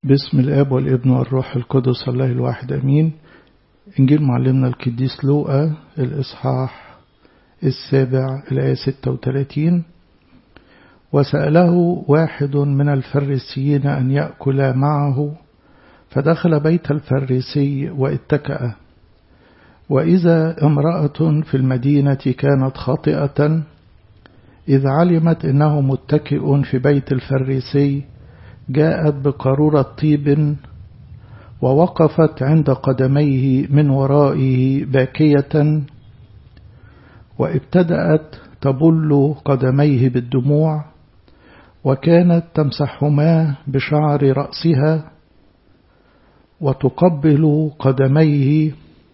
باسم الاب والابن والروح القدس الله الواحد امين انجيل معلمنا القديس لوقا الاصحاح السابع الايه 36 وسأله واحد من الفريسيين أن يأكل معه فدخل بيت الفريسي واتكأ وإذا امرأة في المدينة كانت خاطئة إذ علمت إنه متكئ في بيت الفريسي جاءت بقارورة طيب ووقفت عند قدميه من ورائه باكية وابتدأت تبل قدميه بالدموع وكانت تمسحهما بشعر رأسها وتقبل قدميه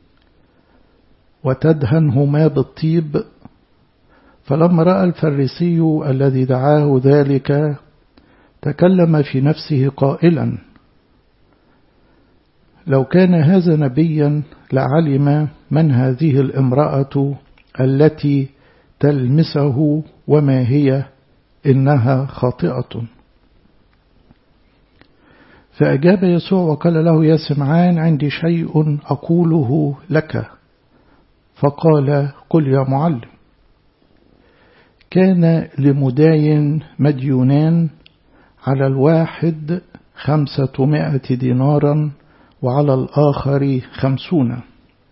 وتدهنهما بالطيب فلما رأى الفريسي الذي دعاه ذلك تكلم في نفسه قائلا لو كان هذا نبيا لعلم من هذه الامرأة التي تلمسه وما هي إنها خاطئة فأجاب يسوع وقال له يا سمعان عندي شيء أقوله لك فقال قل يا معلم كان لمداين مديونان على الواحد خمسة مائة دينارا وعلى الآخر خمسون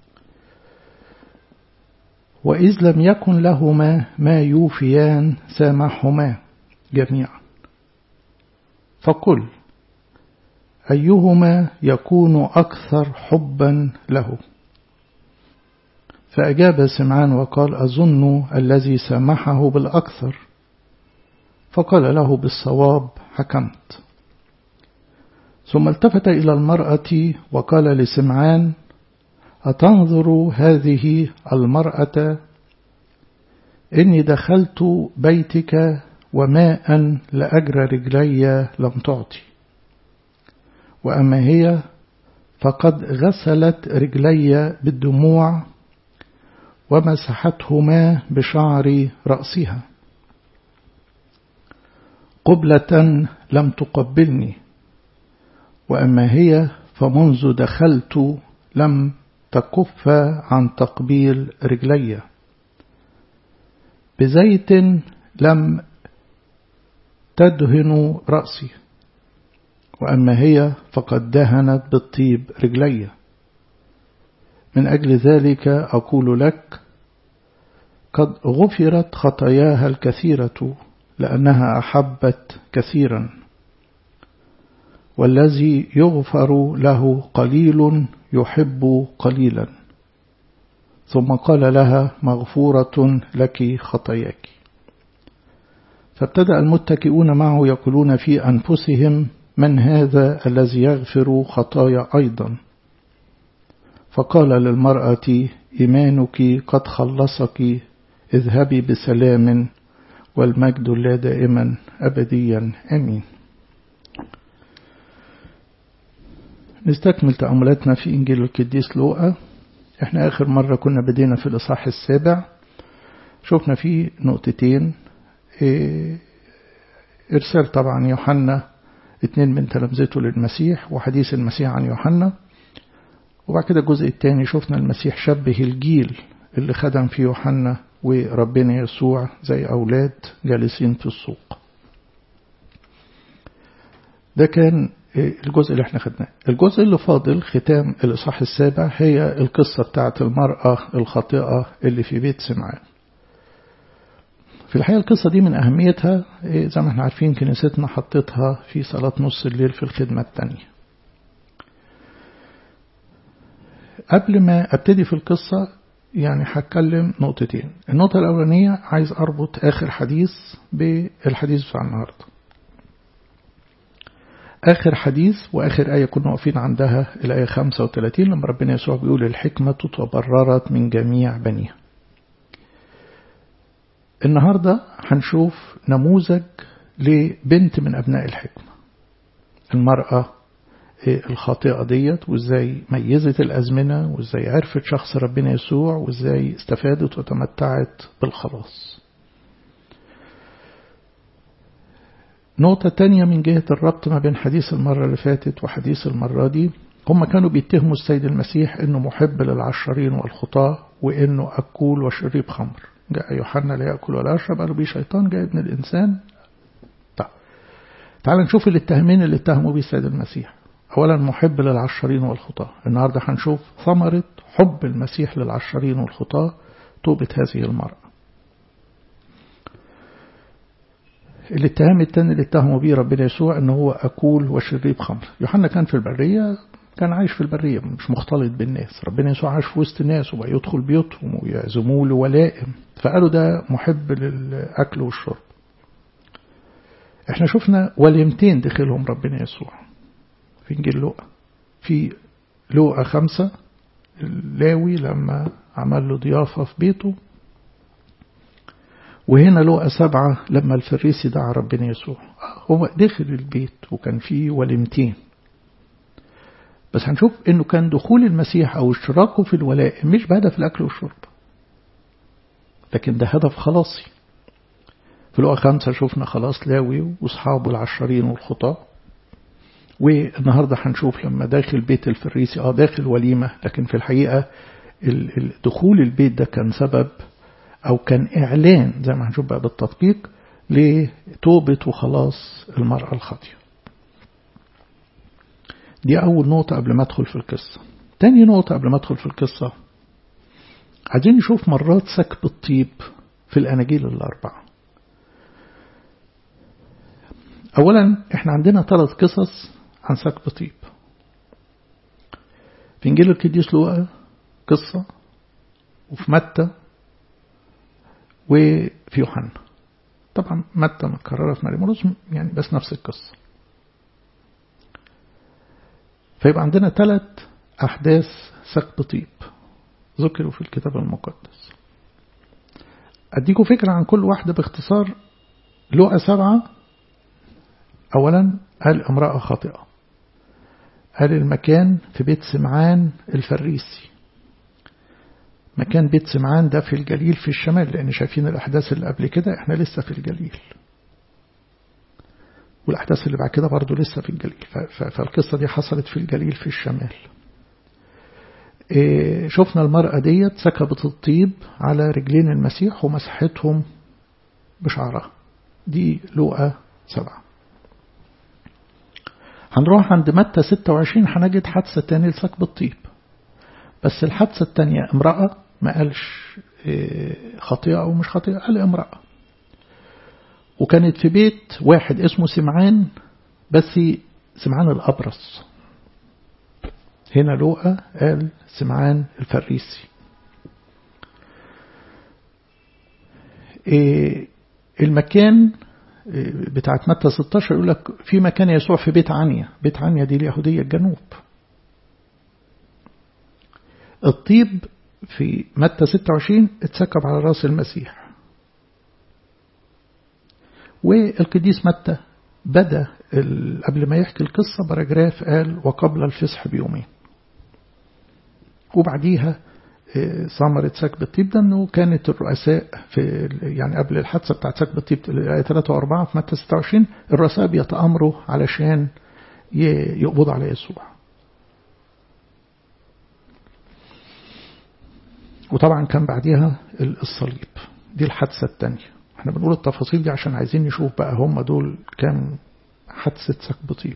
وإذ لم يكن لهما ما يوفيان سامحهما جميعا فقل أيهما يكون أكثر حبا له فأجاب سمعان وقال أظن الذي سامحه بالأكثر فقال له بالصواب حكمت ثم التفت إلى المرأة وقال لسمعان أتنظر هذه المرأة إني دخلت بيتك وماء لأجر رجلي لم تعطي وأما هي فقد غسلت رجلي بالدموع ومسحتهما بشعر رأسها قبلة لم تقبلني وأما هي فمنذ دخلت لم تكف عن تقبيل رجلي بزيت لم تدهن رأسي وأما هي فقد دهنت بالطيب رجلي من أجل ذلك أقول لك قد غفرت خطاياها الكثيرة لأنها أحبت كثيرا والذي يغفر له قليل يحب قليلا ثم قال لها مغفورة لك خطاياك فابتدأ المتكئون معه يقولون في أنفسهم من هذا الذي يغفر خطايا أيضا فقال للمرأة إيمانك قد خلصك اذهبي بسلام والمجد لا دائما أبديا أمين نستكمل تأملاتنا في إنجيل القديس لوقا احنا آخر مرة كنا بدينا في الإصحاح السابع شفنا فيه نقطتين اه إرسال طبعا يوحنا اتنين من تلامذته للمسيح وحديث المسيح عن يوحنا وبعد كده الجزء الثاني شفنا المسيح شبه الجيل اللي خدم فيه يوحنا وربنا يسوع زي أولاد جالسين في السوق ده كان الجزء اللي احنا خدناه الجزء اللي فاضل ختام الإصحاح السابع هي القصة بتاعت المرأة الخاطئة اللي في بيت سمعان في الحقيقة القصة دي من أهميتها زي ما احنا عارفين كنيستنا حطتها في صلاة نص الليل في الخدمة الثانية قبل ما ابتدي في القصة يعني هتكلم نقطتين النقطة الأولانية عايز أربط آخر حديث بالحديث بتاع النهاردة آخر حديث وآخر آية كنا واقفين عندها الآية 35 لما ربنا يسوع بيقول الحكمة تبررت من جميع بنيها النهاردة هنشوف نموذج لبنت من أبناء الحكمة المرأة الخاطئة ديت وازاي ميزت الأزمنة وازاي عرفت شخص ربنا يسوع وازاي استفادت وتمتعت بالخلاص نقطة تانية من جهة الربط ما بين حديث المرة اللي فاتت وحديث المرة دي هم كانوا بيتهموا السيد المسيح انه محب للعشرين والخطاة وانه اكول وشريب خمر جاء يوحنا لا يأكل ولا يشرب قالوا بيه شيطان جاء ابن الإنسان طيب تعال نشوف الاتهامين اللي اتهموا بيه السيد المسيح أولا محب للعشرين والخطاة النهاردة هنشوف ثمرة حب المسيح للعشرين والخطاة توبة هذه المرأة الاتهام الثاني اللي اتهموا بيه ربنا يسوع ان هو اكول وشريب خمر يوحنا كان في البريه كان عايش في البريه مش مختلط بالناس ربنا يسوع عاش في وسط الناس وبقى يدخل بيوتهم ويعزموه لولائم فقالوا ده محب للاكل والشرب احنا شفنا وليمتين دخلهم ربنا يسوع في انجيل لوقا في لوقا خمسة اللاوي لما عمل له ضيافة في بيته وهنا لقى سبعة لما الفريسي دعا ربنا يسوع هو دخل البيت وكان فيه وليمتين بس هنشوف انه كان دخول المسيح او اشتراكه في الولائم مش بهدف الاكل والشرب لكن ده هدف خلاصي في لقى خمسة شفنا خلاص لاوي واصحابه العشرين والخطاة والنهاردة هنشوف لما داخل بيت الفريسي اه داخل وليمة لكن في الحقيقة دخول البيت ده كان سبب أو كان إعلان زي ما هنشوف بقى بالتطبيق لتوبة وخلاص المرأة الخاطئة دي أول نقطة قبل ما أدخل في القصة تاني نقطة قبل ما أدخل في القصة عايزين نشوف مرات سكب الطيب في الأناجيل الأربعة أولا إحنا عندنا ثلاث قصص عن سكب طيب في إنجيل القديس لوقا قصة وفي متى وفي يوحنا طبعا متى متكررة في مريم مرقس يعني بس نفس القصة فيبقى عندنا ثلاث أحداث سكب طيب ذكروا في الكتاب المقدس أديكم فكرة عن كل واحدة باختصار لقى سبعة أولا قال امرأة خاطئة قال المكان في بيت سمعان الفريسي مكان بيت سمعان ده في الجليل في الشمال لأن شايفين الأحداث اللي قبل كده احنا لسه في الجليل والأحداث اللي بعد كده برضه لسه في الجليل فالقصة دي حصلت في الجليل في الشمال ايه شفنا المرأة ديت سكبت الطيب على رجلين المسيح ومسحتهم بشعرها دي لقى سبعة هنروح عند متى 26 هنجد حادثة تانية لسكب الطيب بس الحادثة التانية امرأة ما قالش خطيئة أو مش خطيئة قال امرأة وكانت في بيت واحد اسمه سمعان بس سمعان الأبرص هنا لوقا قال سمعان الفريسي المكان بتاعت متى 16 يقول لك في مكان يسوع في بيت عنيا بيت عنيا دي اليهودية الجنوب الطيب في متى 26 اتسكب على راس المسيح والقديس متى بدأ قبل ما يحكي القصة باراجراف قال وقبل الفصح بيومين وبعديها ثمرة سكب الطيب ده انه كانت الرؤساء في يعني قبل الحادثة بتاعت سكب الطيب الآية 3 و4 في متى 26 الرؤساء بيتأمروا علشان يقبضوا على يسوع وطبعا كان بعديها الصليب دي الحادثة الثانية احنا بنقول التفاصيل دي عشان عايزين نشوف بقى هم دول كام حادثة سكب طيب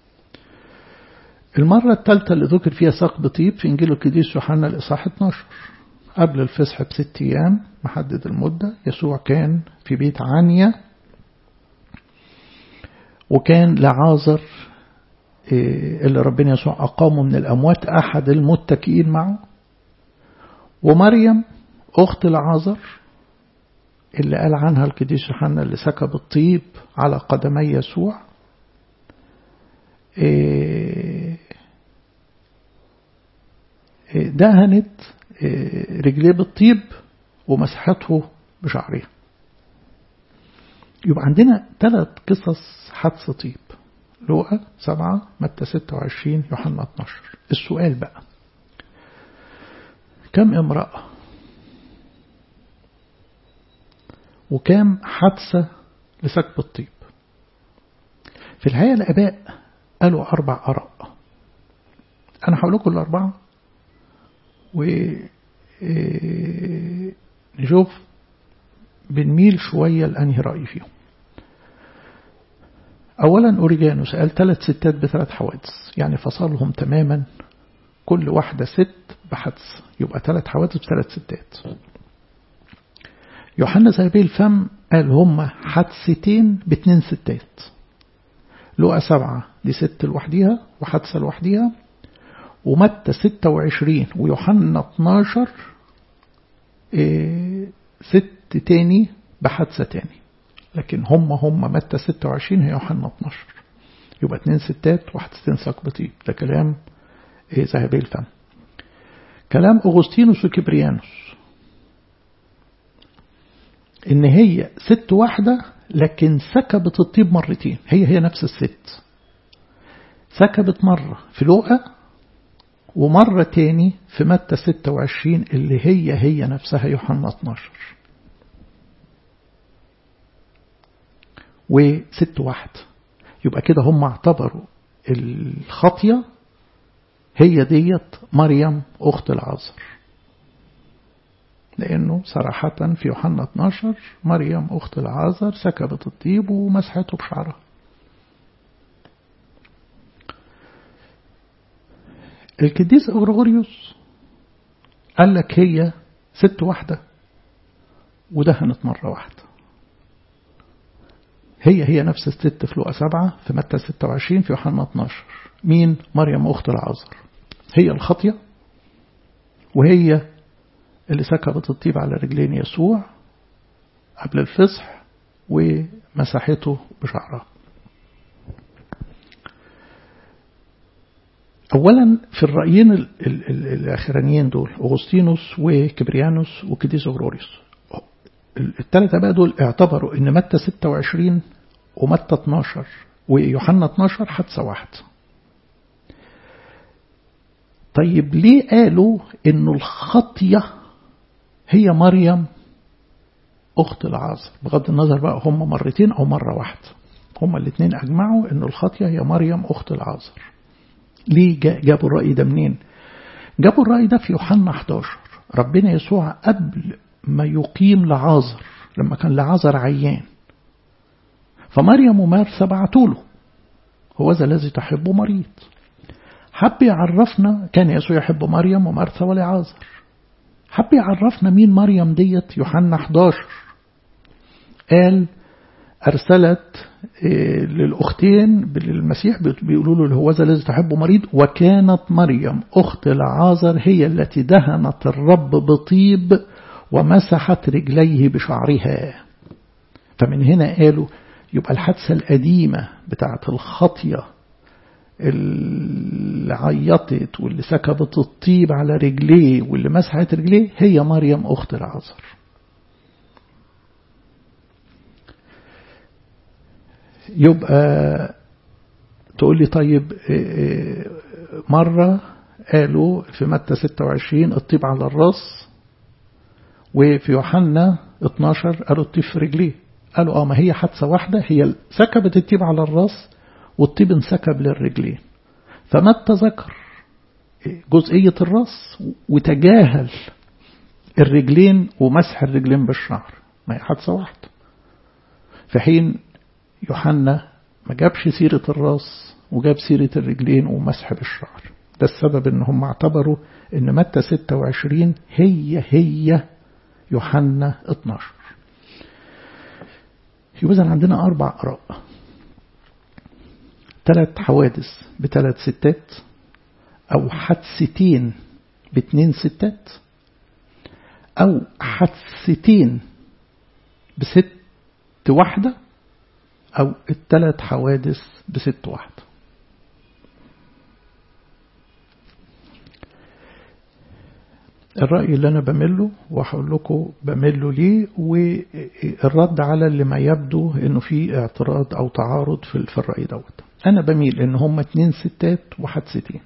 المرة الثالثة اللي ذكر فيها سكب طيب في إنجيل القديس يوحنا الإصحاح 12 قبل الفصح بست أيام محدد المدة يسوع كان في بيت عنيا وكان لعازر اللي ربنا يسوع أقامه من الأموات أحد المتكئين معه ومريم أخت العازر اللي قال عنها القديس يوحنا اللي سكب الطيب على قدمي يسوع دهنت رجليه بالطيب ومسحته بشعرها يبقى عندنا ثلاث قصص حدث طيب لوقا سبعة متى ستة وعشرين يوحنا 12 السؤال بقى كم امرأة وكام حادثة لسكب الطيب في الحقيقة الآباء قالوا أربع آراء أنا هقول لكم الأربعة و نشوف بنميل شوية لأنهي رأي فيهم أولا أوريجانوس قال ثلاث ستات بثلاث حوادث يعني فصلهم تماما كل واحدة ست بحدث يبقى ثلاث حوادث بثلاث ستات يوحنا زربيل الفم قال هما حادثتين باتنين ستات لقى سبعة دي ست لوحديها وحادثة لوحديها ومتى ستة وعشرين ويوحنا اتناشر إيه ست تاني بحادثة تاني لكن هم هم متى 26 هي يوحنا 12 يبقى اتنين ستات وحدثتين سقبطين ده كلام إيه ذهبي الفم كلام أغسطينوس وكبريانوس إن هي ست واحدة لكن سكبت الطيب مرتين هي هي نفس الست سكبت مرة في لوقا ومرة تاني في متى 26 اللي هي هي نفسها يوحنا 12 وست واحد يبقى كده هم اعتبروا الخطية هي ديت مريم أخت العذر لأنه صراحة في يوحنا 12 مريم أخت العازر سكبت الطيب ومسحته بشعرها القديس أغرغوريوس قال لك هي ست واحدة ودهنت مرة واحدة هي هي نفس الست في لقا سبعة في متى 26 في يوحنا 12 مين مريم أخت العازر هي الخطية وهي اللي سكبت الطيب على رجلين يسوع قبل الفصح ومسحته بشعرها أولا في الرأيين ال ال ال الأخرانيين دول أغسطينوس وكبريانوس وكديس أغروريوس الثلاثة بقى دول اعتبروا أن متى 26 ومتى 12 ويوحنا 12 حادثة واحدة طيب ليه قالوا أنه الخطية هي مريم أخت العازر بغض النظر بقى هم مرتين أو مرة واحدة هم الاثنين أجمعوا أن الخطية هي مريم أخت العازر ليه جابوا الرأي ده منين جابوا الرأي ده في يوحنا 11 ربنا يسوع قبل ما يقيم لعازر لما كان لعازر عيان فمريم ومارثا بعتوا له هو ذا الذي تحبه مريض حب يعرفنا كان يسوع يحب مريم ومارثا ولعازر حب يعرفنا مين مريم ديت يوحنا 11 قال أرسلت للأختين للمسيح بيقولوا له هو ذا الذي تحبه مريض وكانت مريم أخت العازر هي التي دهنت الرب بطيب ومسحت رجليه بشعرها فمن هنا قالوا يبقى الحادثة القديمة بتاعت الخطية اللي عيطت واللي سكبت الطيب على رجليه واللي مسحت رجليه هي مريم أخت العازر يبقى تقول لي طيب مرة قالوا في متى 26 الطيب على الراس وفي يوحنا 12 قالوا الطيب في رجليه قالوا اه ما هي حادثة واحدة هي سكبت الطيب على الراس والطيب انسكب للرجلين فمتى ذكر جزئية الراس وتجاهل الرجلين ومسح الرجلين بالشعر ما هي حادثة واحدة في حين يوحنا ما جابش سيرة الراس وجاب سيرة الرجلين ومسح بالشعر ده السبب ان هم اعتبروا ان متى 26 هي هي يوحنا 12 يبقى عندنا أربع آراء ثلاث حوادث بثلاث ستات أو حادثتين باثنين ستات أو حادثتين بست واحدة أو الثلاث حوادث بست واحدة الرأي اللي أنا بمله وهقول لكم بمله ليه والرد على اللي ما يبدو إنه في اعتراض أو تعارض في, في الرأي دوت أنا بميل إن هما اتنين ستات وحادثتين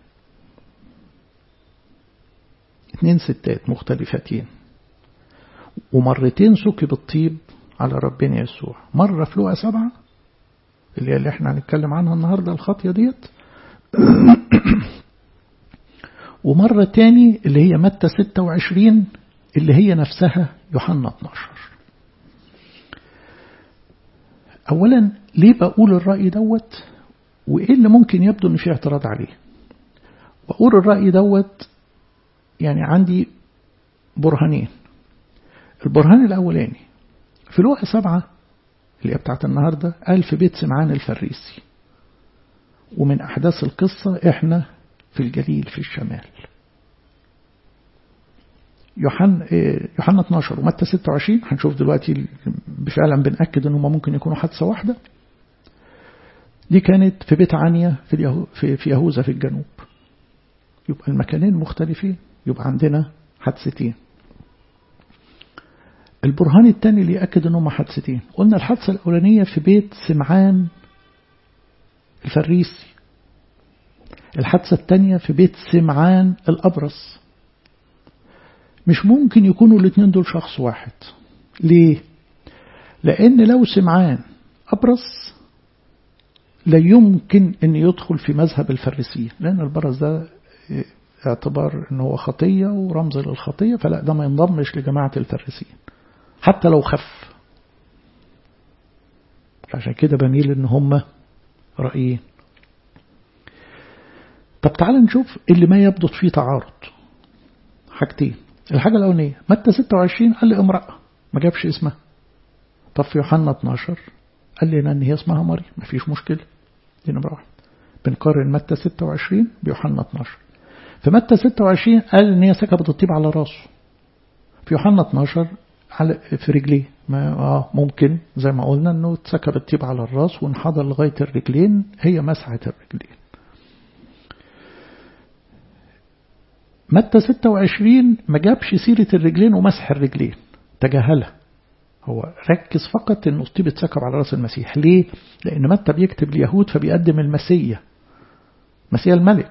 اتنين ستات مختلفتين ومرتين سكب الطيب على ربنا يسوع مرة في لقى سبعة اللي هي اللي احنا هنتكلم عنها النهاردة الخطية ديت ومرة تاني اللي هي متى 26 اللي هي نفسها يوحنا 12 أولا ليه بقول الرأي دوت وإيه اللي ممكن يبدو إن في اعتراض عليه بقول الرأي دوت يعني عندي برهانين البرهان الأولاني في لوحة سبعة اللي هي بتاعت النهاردة قال في بيت سمعان الفريسي ومن أحداث القصة إحنا في الجليل في الشمال يوحنا يوحنا 12 ومتى 26 هنشوف دلوقتي فعلا بنأكد ان هم ممكن يكونوا حادثة واحدة دي كانت في بيت عنيا في اليهو في, في يهوذا في الجنوب يبقى المكانين مختلفين يبقى عندنا حادثتين البرهان الثاني اللي يأكد ان هم حادثتين قلنا الحادثة الأولانية في بيت سمعان الفريسي الحادثة الثانية في بيت سمعان الأبرص مش ممكن يكونوا الاثنين دول شخص واحد ليه لأن لو سمعان أبرص لا يمكن أن يدخل في مذهب الفريسية لأن البرص ده اعتبار أنه هو خطية ورمز للخطية فلا ده ما ينضمش لجماعة الفريسيين حتى لو خف عشان كده بميل ان هم رأيين طب تعال نشوف اللي ما يبدو فيه تعارض حاجتين الحاجة الأولانية متى 26 قال لي امرأة ما جابش اسمها طب في يوحنا 12 قال لنا ان هي اسمها مريم ما فيش مشكلة دي نمرة واحد بنقارن متى 26 بيوحنا 12 في متى 26 قال ان هي سكبت الطيب على راسه في يوحنا 12 على في رجليه ما اه ممكن زي ما قلنا انه اتسكب الطيب على الراس وانحدر لغايه الرجلين هي مسحه الرجلين متى 26 ما جابش سيرة الرجلين ومسح الرجلين تجاهلها هو ركز فقط ان الطيب اتسكب على راس المسيح ليه؟ لان متى بيكتب اليهود فبيقدم المسيا مسيا الملك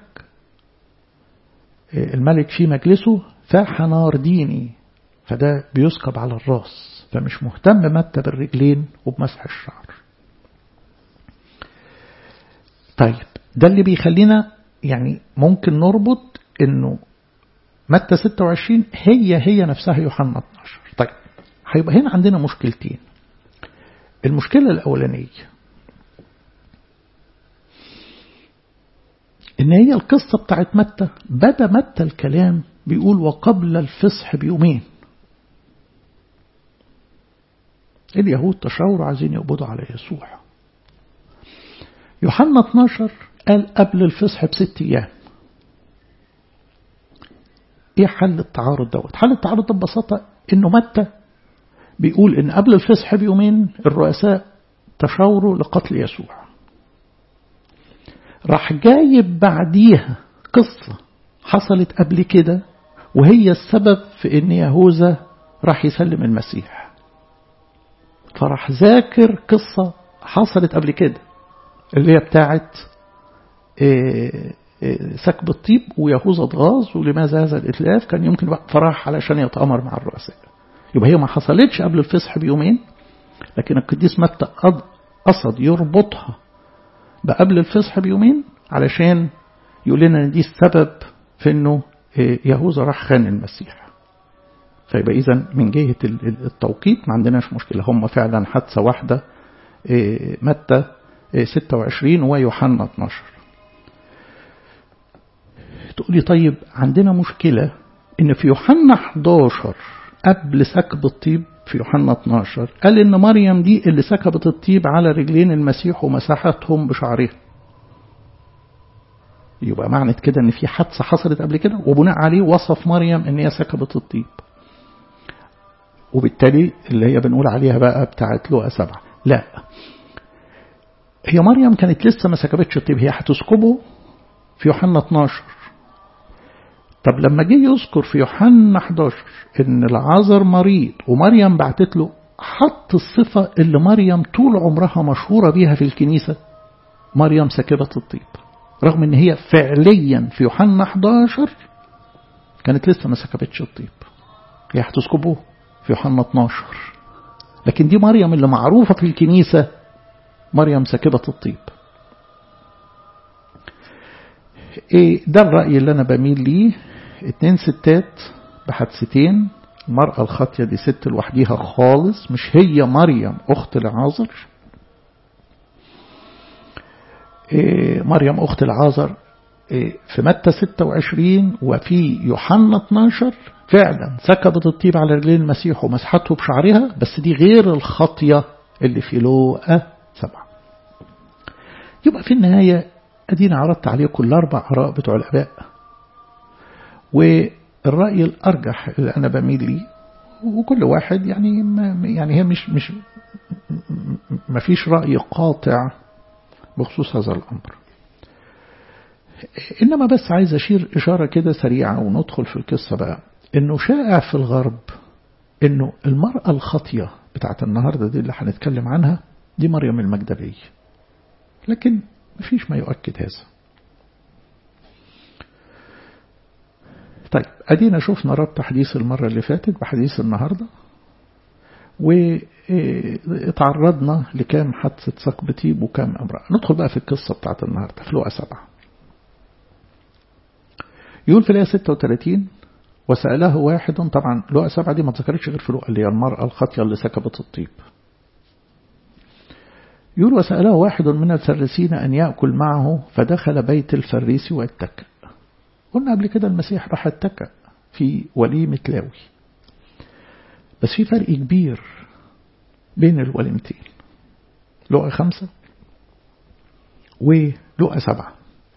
الملك في مجلسه فاح نار ديني فده بيسكب على الراس فمش مهتم متى بالرجلين وبمسح الشعر طيب ده اللي بيخلينا يعني ممكن نربط انه متى 26 هي هي نفسها يوحنا 12 طيب هيبقى هنا عندنا مشكلتين المشكلة الأولانية إن هي القصة بتاعت متى بدأ متى الكلام بيقول وقبل الفصح بيومين اليهود تشاوروا عايزين يقبضوا على يسوع يوحنا 12 قال قبل الفصح بست أيام ايه حل التعارض دوت حل التعارض ده ببساطة انه متى بيقول ان قبل الفصح بيومين الرؤساء تشاوروا لقتل يسوع راح جايب بعديها قصة حصلت قبل كده وهي السبب في ان يهوذا راح يسلم المسيح فراح ذاكر قصة حصلت قبل كده اللي هي بتاعت إيه سكب الطيب ويهوذا اتغاظ ولماذا هذا الإتلاف كان يمكن بقى فراح علشان يتأمر مع الرؤساء يبقى هي ما حصلتش قبل الفصح بيومين لكن القديس متى قصد يربطها بقبل الفصح بيومين علشان يقول لنا ان دي السبب في انه يهوذا راح خان المسيح فيبقى اذا من جهة التوقيت ما عندناش مشكلة هم فعلا حادثة واحدة متى 26 ويوحنا 12 تقولي طيب عندنا مشكلة ان في يوحنا 11 قبل سكب الطيب في يوحنا 12 قال ان مريم دي اللي سكبت الطيب على رجلين المسيح ومسحتهم بشعرها يبقى معنى كده ان في حادثة حصلت قبل كده وبناء عليه وصف مريم ان هي سكبت الطيب وبالتالي اللي هي بنقول عليها بقى بتاعت لقى سبعة لا هي مريم كانت لسه ما سكبتش الطيب هي هتسكبه في يوحنا 12 طب لما جه يذكر في يوحنا 11 ان العازر مريض ومريم بعتت له حط الصفة اللي مريم طول عمرها مشهورة بيها في الكنيسة مريم سكبت الطيب رغم ان هي فعليا في يوحنا 11 كانت لسه ما سكبتش الطيب هي هتسكبه في يوحنا 12 لكن دي مريم اللي معروفة في الكنيسة مريم ساكبة الطيب إيه ده الرأي اللي أنا بميل ليه اتنين ستات بحادثتين المرأة الخاطية دي ست لوحديها خالص مش هي مريم أخت العازر إيه مريم أخت العازر إيه في متى 26 وفي يوحنا 12 فعلا سكبت الطيب على رجلين المسيح ومسحته بشعرها بس دي غير الخطية اللي في لوقا سبعة يبقى في النهاية أدينا عرضت عليكم الأربع آراء بتوع الآباء والرأي الأرجح اللي أنا بميل ليه وكل واحد يعني ما يعني هي مش مش ما فيش رأي قاطع بخصوص هذا الأمر إنما بس عايز أشير إشارة كده سريعة وندخل في القصة بقى إنه شائع في الغرب إنه المرأة الخاطية بتاعت النهاردة دي اللي هنتكلم عنها دي مريم المجدلية لكن مفيش ما يؤكد هذا طيب أدينا شفنا ربط حديث المرة اللي فاتت بحديث النهاردة وتعرضنا لكام حادثة سقب طيب وكام امرأة ندخل بقى في القصة بتاعت النهاردة في لقى سبعة يقول في الآية 36 وسأله واحد طبعا لقى سبعة دي ما ذكرتش غير في لقى اللي هي المرأة الخاطية اللي سكبت الطيب يقول وسأله واحد من الفريسين أن يأكل معه فدخل بيت الفريس واتكأ قلنا قبل كده المسيح راح اتكأ في وليمة لاوي بس في فرق كبير بين الوليمتين لقى خمسة ولقى سبعة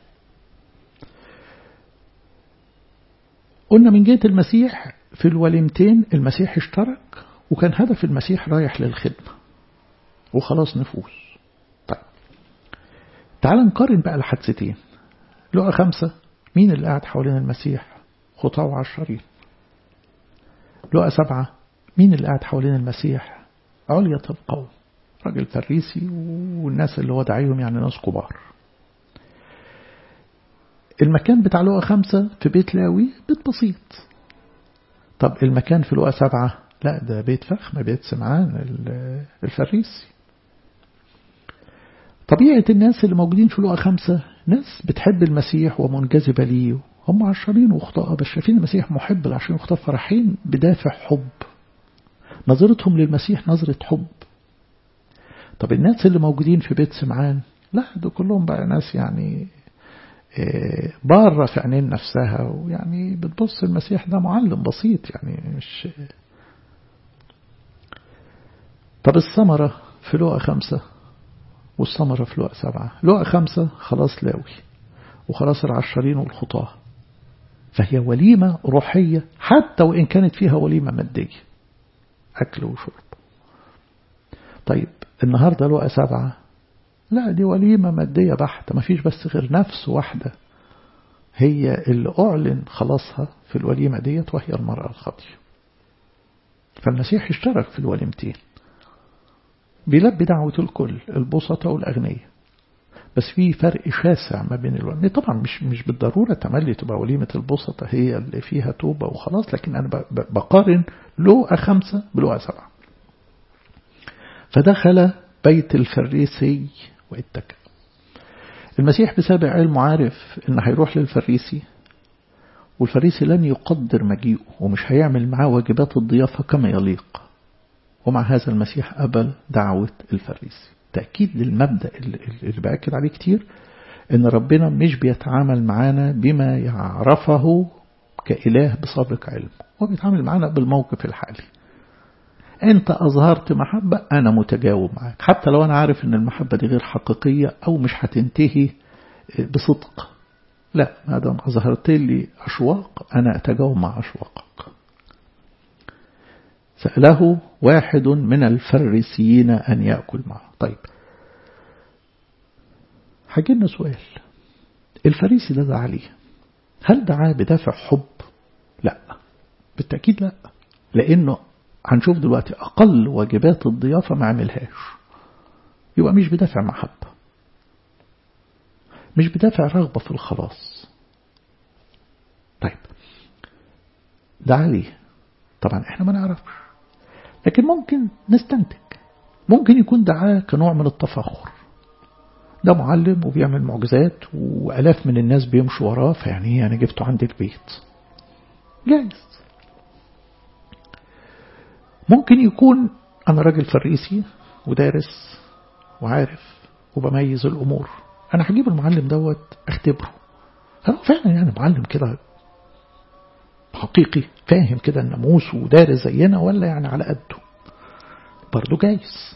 قلنا من جهة المسيح في الوليمتين المسيح اشترك وكان هدف المسيح رايح للخدمة وخلاص نفوس طيب تعال نقارن بقى الحادثتين لقى خمسة مين اللي قاعد حوالين المسيح خطاة وعشرين لقى سبعة مين اللي قاعد حوالين المسيح علية القوم راجل فريسي والناس اللي هو دعيهم يعني ناس كبار المكان بتاع لقى خمسة في بيت لاوي بيت بسيط طب المكان في لقى سبعة لا ده بيت فخم بيت سمعان الفريسي طبيعة الناس اللي موجودين في لقى خمسة ناس بتحب المسيح ومنجذبة ليه هم عشرين وخطاء بس شايفين المسيح محب العشرين وخطاء فرحين بدافع حب نظرتهم للمسيح نظرة حب طب الناس اللي موجودين في بيت سمعان لا دول كلهم بقى ناس يعني بارة في عينين نفسها ويعني بتبص المسيح ده معلم بسيط يعني مش طب الثمرة في لقى خمسة والثمرة في لقى سبعة لقى خمسة خلاص لاوي وخلاص العشرين والخطاة فهي وليمة روحية حتى وإن كانت فيها وليمة مادية أكل وشرب طيب النهاردة لقى سبعة لا دي وليمة مادية بحتة ما فيش بس غير نفس واحدة هي اللي أعلن خلاصها في الوليمة ديت وهي المرأة الخاطية فالمسيح اشترك في الوليمتين بيلبي دعوة الكل البسطة والأغنياء بس في فرق شاسع ما بين الوليمة طبعا مش مش بالضرورة تملي تبقى وليمة البسطة هي اللي فيها توبة وخلاص لكن أنا بقارن لقى خمسة بلقى سبعة فدخل بيت الفريسي واتكى المسيح بسابع علمه عارف ان هيروح للفريسي والفريسي لن يقدر مجيئه ومش هيعمل معاه واجبات الضيافة كما يليق ومع هذا المسيح قبل دعوة الفريسي تأكيد للمبدأ اللي بأكد عليه كتير ان ربنا مش بيتعامل معانا بما يعرفه كإله بسابق علم هو بيتعامل معانا بالموقف الحالي انت اظهرت محبة انا متجاوب معاك حتى لو انا عارف ان المحبة دي غير حقيقية او مش هتنتهي بصدق لا ما دام اظهرت لي اشواق انا اتجاوب مع اشواقك سأله واحد من الفريسيين أن يأكل معه طيب حاجينا سؤال الفريسي ده دعا ليه هل دعاه بدافع حب لا بالتأكيد لا لأنه هنشوف دلوقتي أقل واجبات الضيافة ما عملهاش يبقى مش بدافع محبة مش بدافع رغبة في الخلاص طيب دعا ليه طبعا احنا ما نعرفش لكن ممكن نستنتج ممكن يكون دعاه كنوع من التفاخر ده معلم وبيعمل معجزات وألاف من الناس بيمشوا وراه فيعني أنا جبته عندي البيت جايز ممكن يكون أنا راجل فريسي ودارس وعارف وبميز الأمور أنا هجيب المعلم دوت أختبره هو فعلا يعني معلم كده حقيقي فاهم كده الناموس ودارس زينا ولا يعني على قده برضه جايز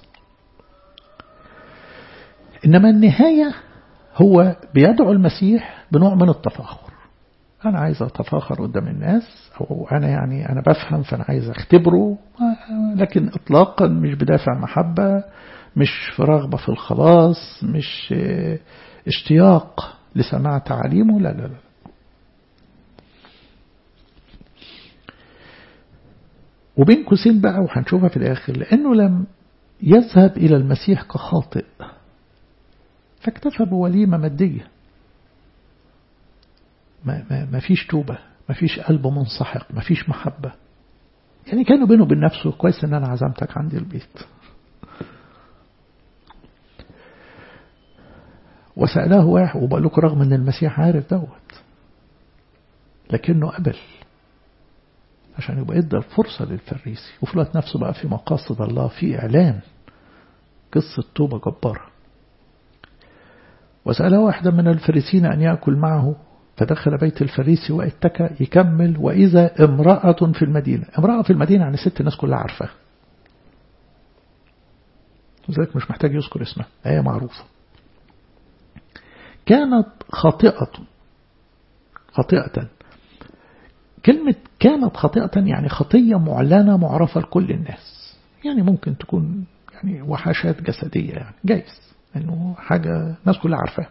إنما النهاية هو بيدعو المسيح بنوع من التفاخر أنا عايز أتفاخر قدام الناس أو أنا يعني أنا بفهم فأنا عايز أختبره لكن إطلاقا مش بدافع محبة مش في رغبة في الخلاص مش اشتياق لسماع تعاليمه لا لا لا وبين قوسين بقى وهنشوفها في الآخر لأنه لم يذهب إلى المسيح كخاطئ فاكتفى بوليمة مادية ما, ما, ما فيش توبة ما فيش قلب منسحق ما فيش محبة يعني كانوا بينه وبين نفسه كويس ان انا عزمتك عندي البيت وسأله واحد وبقول لكم رغم ان المسيح عارف دوت لكنه قبل عشان يبقى ادى الفرصة للفريسي وفي الوقت نفسه بقى في مقاصد الله في إعلان قصة توبة جبارة وسأله واحدا من الفريسين أن يأكل معه فدخل بيت الفريسي واتكى يكمل وإذا امرأة في المدينة امرأة في المدينة يعني ست الناس كلها عارفة لذلك مش محتاج يذكر اسمها هي معروفة كانت خاطئة خاطئة كلمة كانت خاطئة يعني خطية معلنة معرفة لكل الناس يعني ممكن تكون يعني وحشات جسدية يعني جايز انه حاجة الناس كلها عارفاها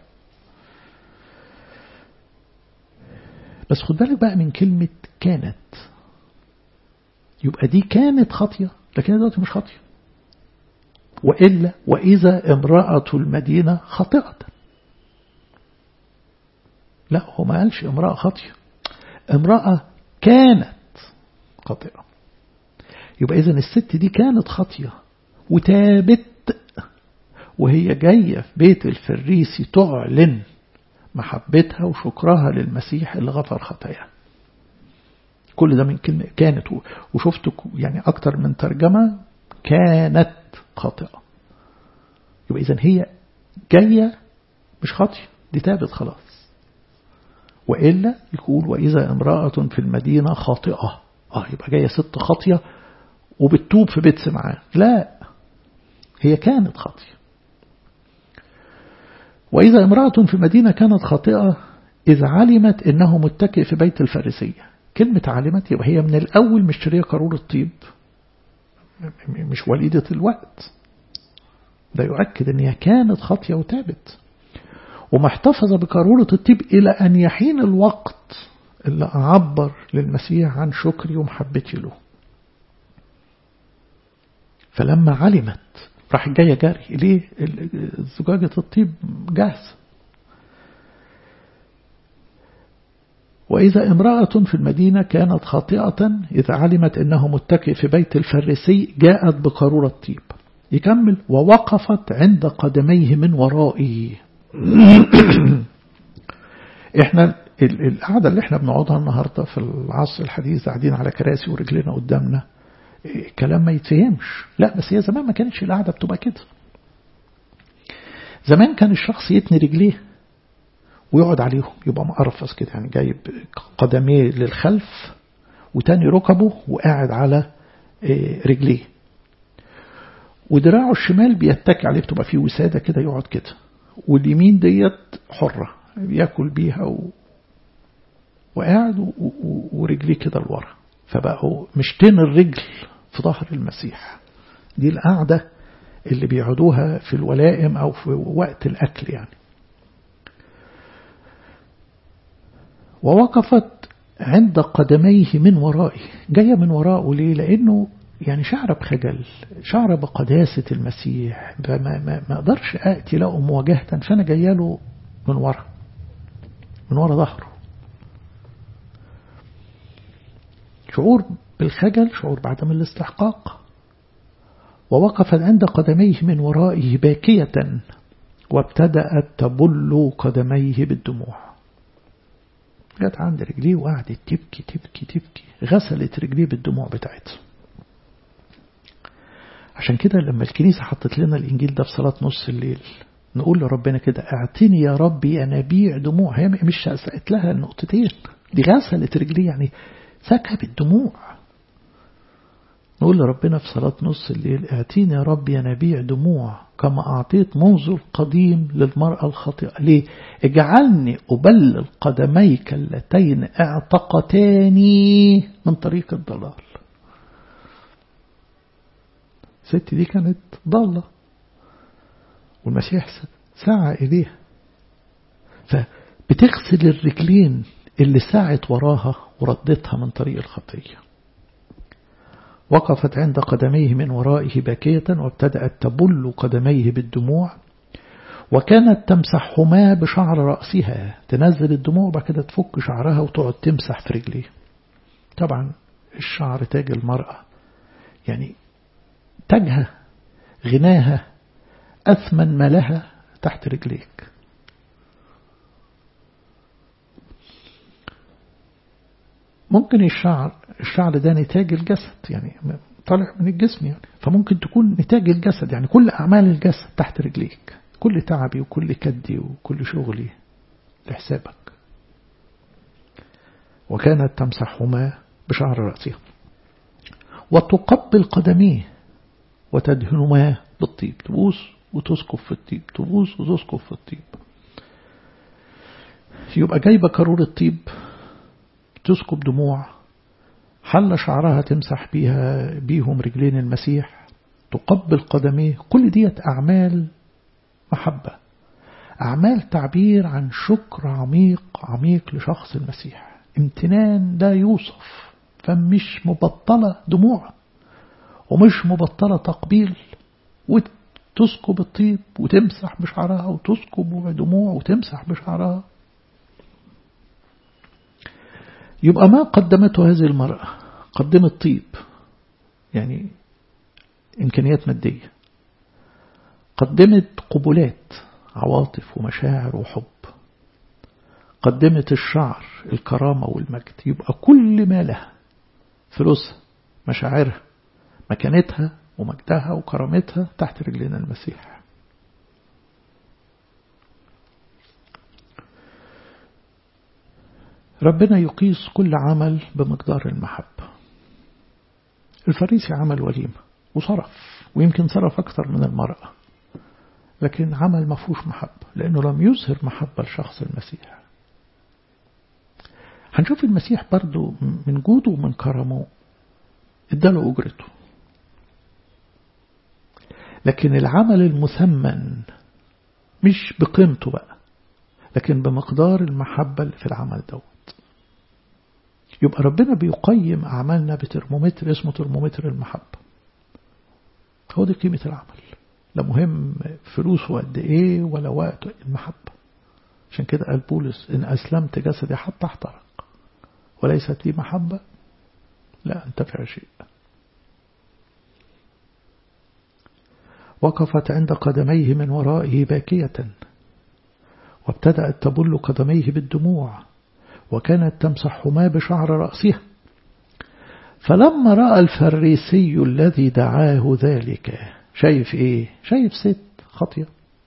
بس خد بالك بقى من كلمة كانت يبقى دي كانت خاطية لكن دلوقتي مش خاطية وإلا وإذا امرأة المدينة خاطئة لا هو ما قالش امرأة خاطية امرأة كانت خاطئة يبقى إذا الست دي كانت خاطية وتابت وهي جاية في بيت الفريسي تعلن محبتها وشكرها للمسيح اللي غفر خطاياها كل ده من كلمة كانت وشفت يعني أكتر من ترجمة كانت خاطئة يبقى إذا هي جاية مش خاطية دي تابت خلاص وإلا يقول وإذا امرأة في المدينة خاطئة آه يبقى جاية ست خاطية وبتتوب في بيت سمعان لا هي كانت خاطية وإذا امرأة في المدينة كانت خاطئة إذ علمت إنه متكئ في بيت الفارسية كلمة علمت يبقى هي من الأول مشترية قارورة طيب مش وليدة الوقت ده يؤكد إن هي كانت خاطية وتابت ومحتفظة بقارورة الطيب إلى أن يحين الوقت اللي أعبر للمسيح عن شكري ومحبتي له فلما علمت راح جاية جري ليه زجاجة الطيب جاهزة وإذا امرأة في المدينة كانت خاطئة إذا علمت أنه متكئ في بيت الفريسي جاءت بقارورة طيب يكمل ووقفت عند قدميه من ورائه احنا القعدة اللي احنا بنقعدها النهاردة في العصر الحديث قاعدين على كراسي ورجلنا قدامنا الكلام ما يتفهمش لا بس هي زمان ما كانتش القعدة بتبقى كده زمان كان الشخص يتني رجليه ويقعد عليهم يبقى مقرفص كده يعني جايب قدميه للخلف وتاني ركبه وقاعد على رجليه ودراعه الشمال بيتكي عليه بتبقى فيه وسادة كده يقعد كده واليمين ديت حرة بياكل بيها و... وقاعد و... و... ورجليه كده لورا فبقوا مشتين الرجل في ظهر المسيح دي القعدة اللي بيقعدوها في الولائم أو في وقت الأكل يعني ووقفت عند قدميه من ورائه جاية من وراءه ليه لأنه يعني شعر بخجل شعر بقداسة المسيح ما, ما, ما أقدرش أأتي له مواجهة فأنا جاية له من ورا من ورا ظهره شعور بالخجل شعور بعدم الاستحقاق ووقفت عند قدميه من ورائه باكية وابتدأت تبل قدميه بالدموع جت عند رجليه وقعدت تبكي تبكي تبكي غسلت رجليه بالدموع بتاعتها عشان كده لما الكنيسة حطت لنا الإنجيل ده في صلاة نص الليل نقول لربنا كده اعطني يا ربي أنابيع دموع هي مش سألت لها النقطتين دي غسلت رجليه يعني سكبت دموع نقول لربنا في صلاة نص الليل اعطيني يا ربي ينابيع دموع كما أعطيت منذ القديم للمرأة الخاطئة ليه اجعلني أبلل قدميك اللتين اعتقتاني من طريق الضلال الست دي كانت ضالة والمسيح سعى إليها فبتغسل الرجلين اللي سعت وراها وردتها من طريق الخطيه وقفت عند قدميه من ورائه باكية وابتدأت تبل قدميه بالدموع وكانت تمسحهما بشعر رأسها تنزل الدموع وبعد كده تفك شعرها وتقعد تمسح في رجليه طبعا الشعر تاج المرأة يعني تاجها غناها أثمن ما لها تحت رجليك ممكن الشعر الشعر ده نتاج الجسد يعني طالع من الجسم يعني فممكن تكون نتاج الجسد يعني كل أعمال الجسد تحت رجليك كل تعبي وكل كدي وكل شغلي لحسابك وكانت تمسحهما بشعر رأسها وتقبل قدميه وتدهنهما بالطيب تبوس وتسكب في الطيب تبوس وتسكب في الطيب يبقى جايبة كرور الطيب تسكب دموع حل شعرها تمسح بيها بيهم رجلين المسيح تقبل قدميه كل ديت أعمال محبة أعمال تعبير عن شكر عميق عميق لشخص المسيح امتنان لا يوصف فمش مبطلة دموع ومش مبطلة تقبيل وتسكب الطيب وتمسح بشعرها وتسكب دموع وتمسح بشعرها يبقى ما قدمته هذه المرأة قدمت طيب يعني إمكانيات مادية قدمت قبلات عواطف ومشاعر وحب قدمت الشعر الكرامة والمجد يبقى كل ما لها فلوسها مشاعرها مكانتها ومجدها وكرامتها تحت رجلنا المسيح ربنا يقيس كل عمل بمقدار المحبة الفريسي عمل وليمة وصرف ويمكن صرف أكثر من المرأة لكن عمل ما فيهوش محبة لأنه لم يظهر محبة لشخص المسيح هنشوف المسيح برضو من جوده ومن كرمه اداله أجرته لكن العمل المثمن مش بقيمته بقى لكن بمقدار المحبة اللي في العمل دوت يبقى ربنا بيقيم أعمالنا بترمومتر اسمه ترمومتر المحبة هو دي قيمة العمل لا مهم فلوسه قد ايه ولا وقت المحبة عشان كده قال بولس إن أسلمت جسدي حتى احترق وليست لي محبة لا أنتفع شيء وقفت عند قدميه من ورائه باكية وابتدأت تبل قدميه بالدموع وكانت تمسحهما بشعر رأسها فلما رأى الفريسي الذي دعاه ذلك شايف ايه شايف ست خطية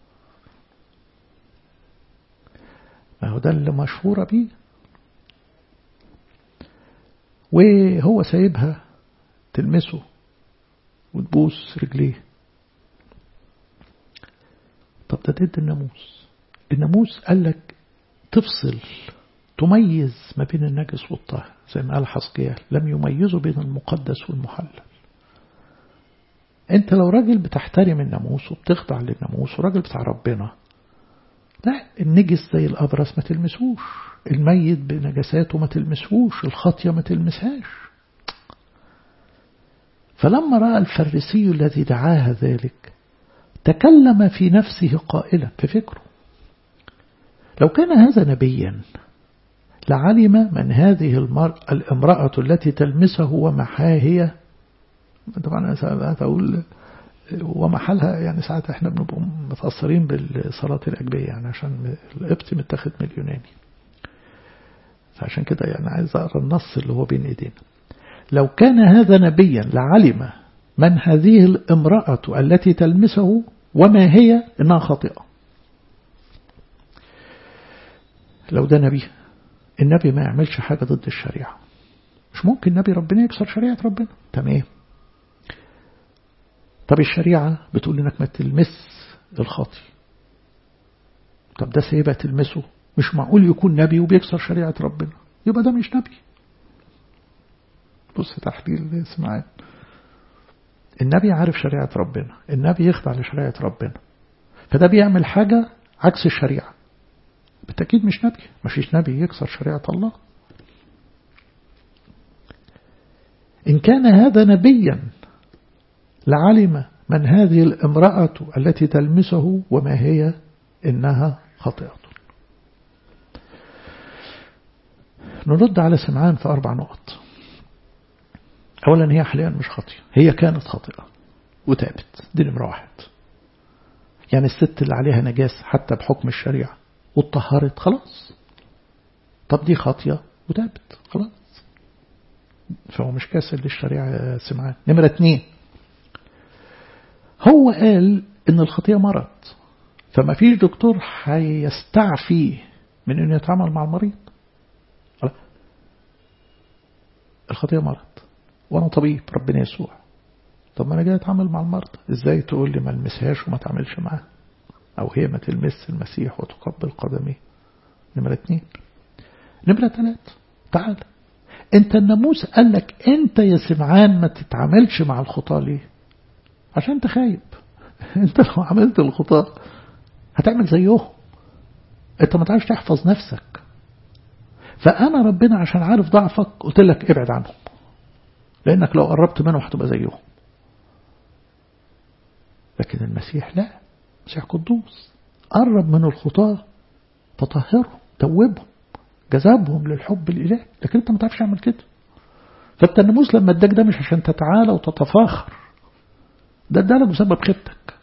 ما هو ده اللي مشهورة بيه وهو سايبها تلمسه وتبوس رجليه طب ده ضد الناموس الناموس قال لك تفصل تميز ما بين النجس والطاهر زي ما قال حسقيال لم يميزوا بين المقدس والمحلل انت لو راجل بتحترم الناموس وبتخضع للناموس وراجل بتاع ربنا لا النجس زي الأبرص ما تلمسوش الميت بنجساته ما تلمسوش الخطية ما تلمسهاش فلما رأى الفريسي الذي دعاها ذلك تكلم في نفسه قائلا في فكره لو كان هذا نبيا لعلم من هذه المرأة الامرأة التي تلمسه ومحا هي طبعا أنا أقول ومحلها يعني ساعات احنا بنبقى متأثرين بالصلاة الأجبية يعني عشان القبط متاخد من اليوناني فعشان كده يعني عايز أقرأ النص اللي هو بين إيدينا لو كان هذا نبيا لعلم من هذه الامرأة التي تلمسه وما هي إنها خاطئة لو ده نبي النبي ما يعملش حاجة ضد الشريعة مش ممكن نبي ربنا يكسر شريعة ربنا تمام طب الشريعة بتقول انك ما تلمس الخاطي طب ده سيبها تلمسه مش معقول يكون نبي وبيكسر شريعة ربنا يبقى ده مش نبي بص تحليل سمعان النبي عارف شريعة ربنا النبي يخضع لشريعة ربنا فده بيعمل حاجة عكس الشريعة بالتأكيد مش نبي مفيش نبي يكسر شريعة الله إن كان هذا نبيا لعلم من هذه الامرأة التي تلمسه وما هي إنها خاطئة نرد على سمعان في أربع نقط أولا هي حاليا مش خاطئة هي كانت خاطئة وتابت دي نمرة واحد يعني الست اللي عليها نجاس حتى بحكم الشريعة واتطهرت خلاص طب دي خاطية وتابت خلاص فهو مش كاسر للشريعة سمعان نمرة اتنين هو قال ان الخطية مرض فما فيش دكتور هيستعفي من انه يتعامل مع المريض الخطية مرض وانا طبيب ربنا يسوع طب ما انا جاي اتعامل مع المرضى ازاي تقول لي ما المسهاش وما تعملش معاه او هي ما تلمس المسيح وتقبل قدميه نمرة اتنين نمرة تلات تعال انت الناموس قال لك انت يا سمعان ما تتعاملش مع الخطاة ليه عشان انت خايب انت لو عملت الخطاة هتعمل زيهم انت ما تعرفش تحفظ نفسك فانا ربنا عشان عارف ضعفك قلت لك ابعد عنهم لانك لو قربت منهم هتبقى زيهم لكن المسيح لا مسيح قدوس قرب من الخطاة تطهرهم توبهم جذبهم للحب الإلهي لكن انت ما تعرفش تعمل كده فانت الناموس لما اداك ده مش عشان تتعالى وتتفاخر ده ادالك بسبب خيبتك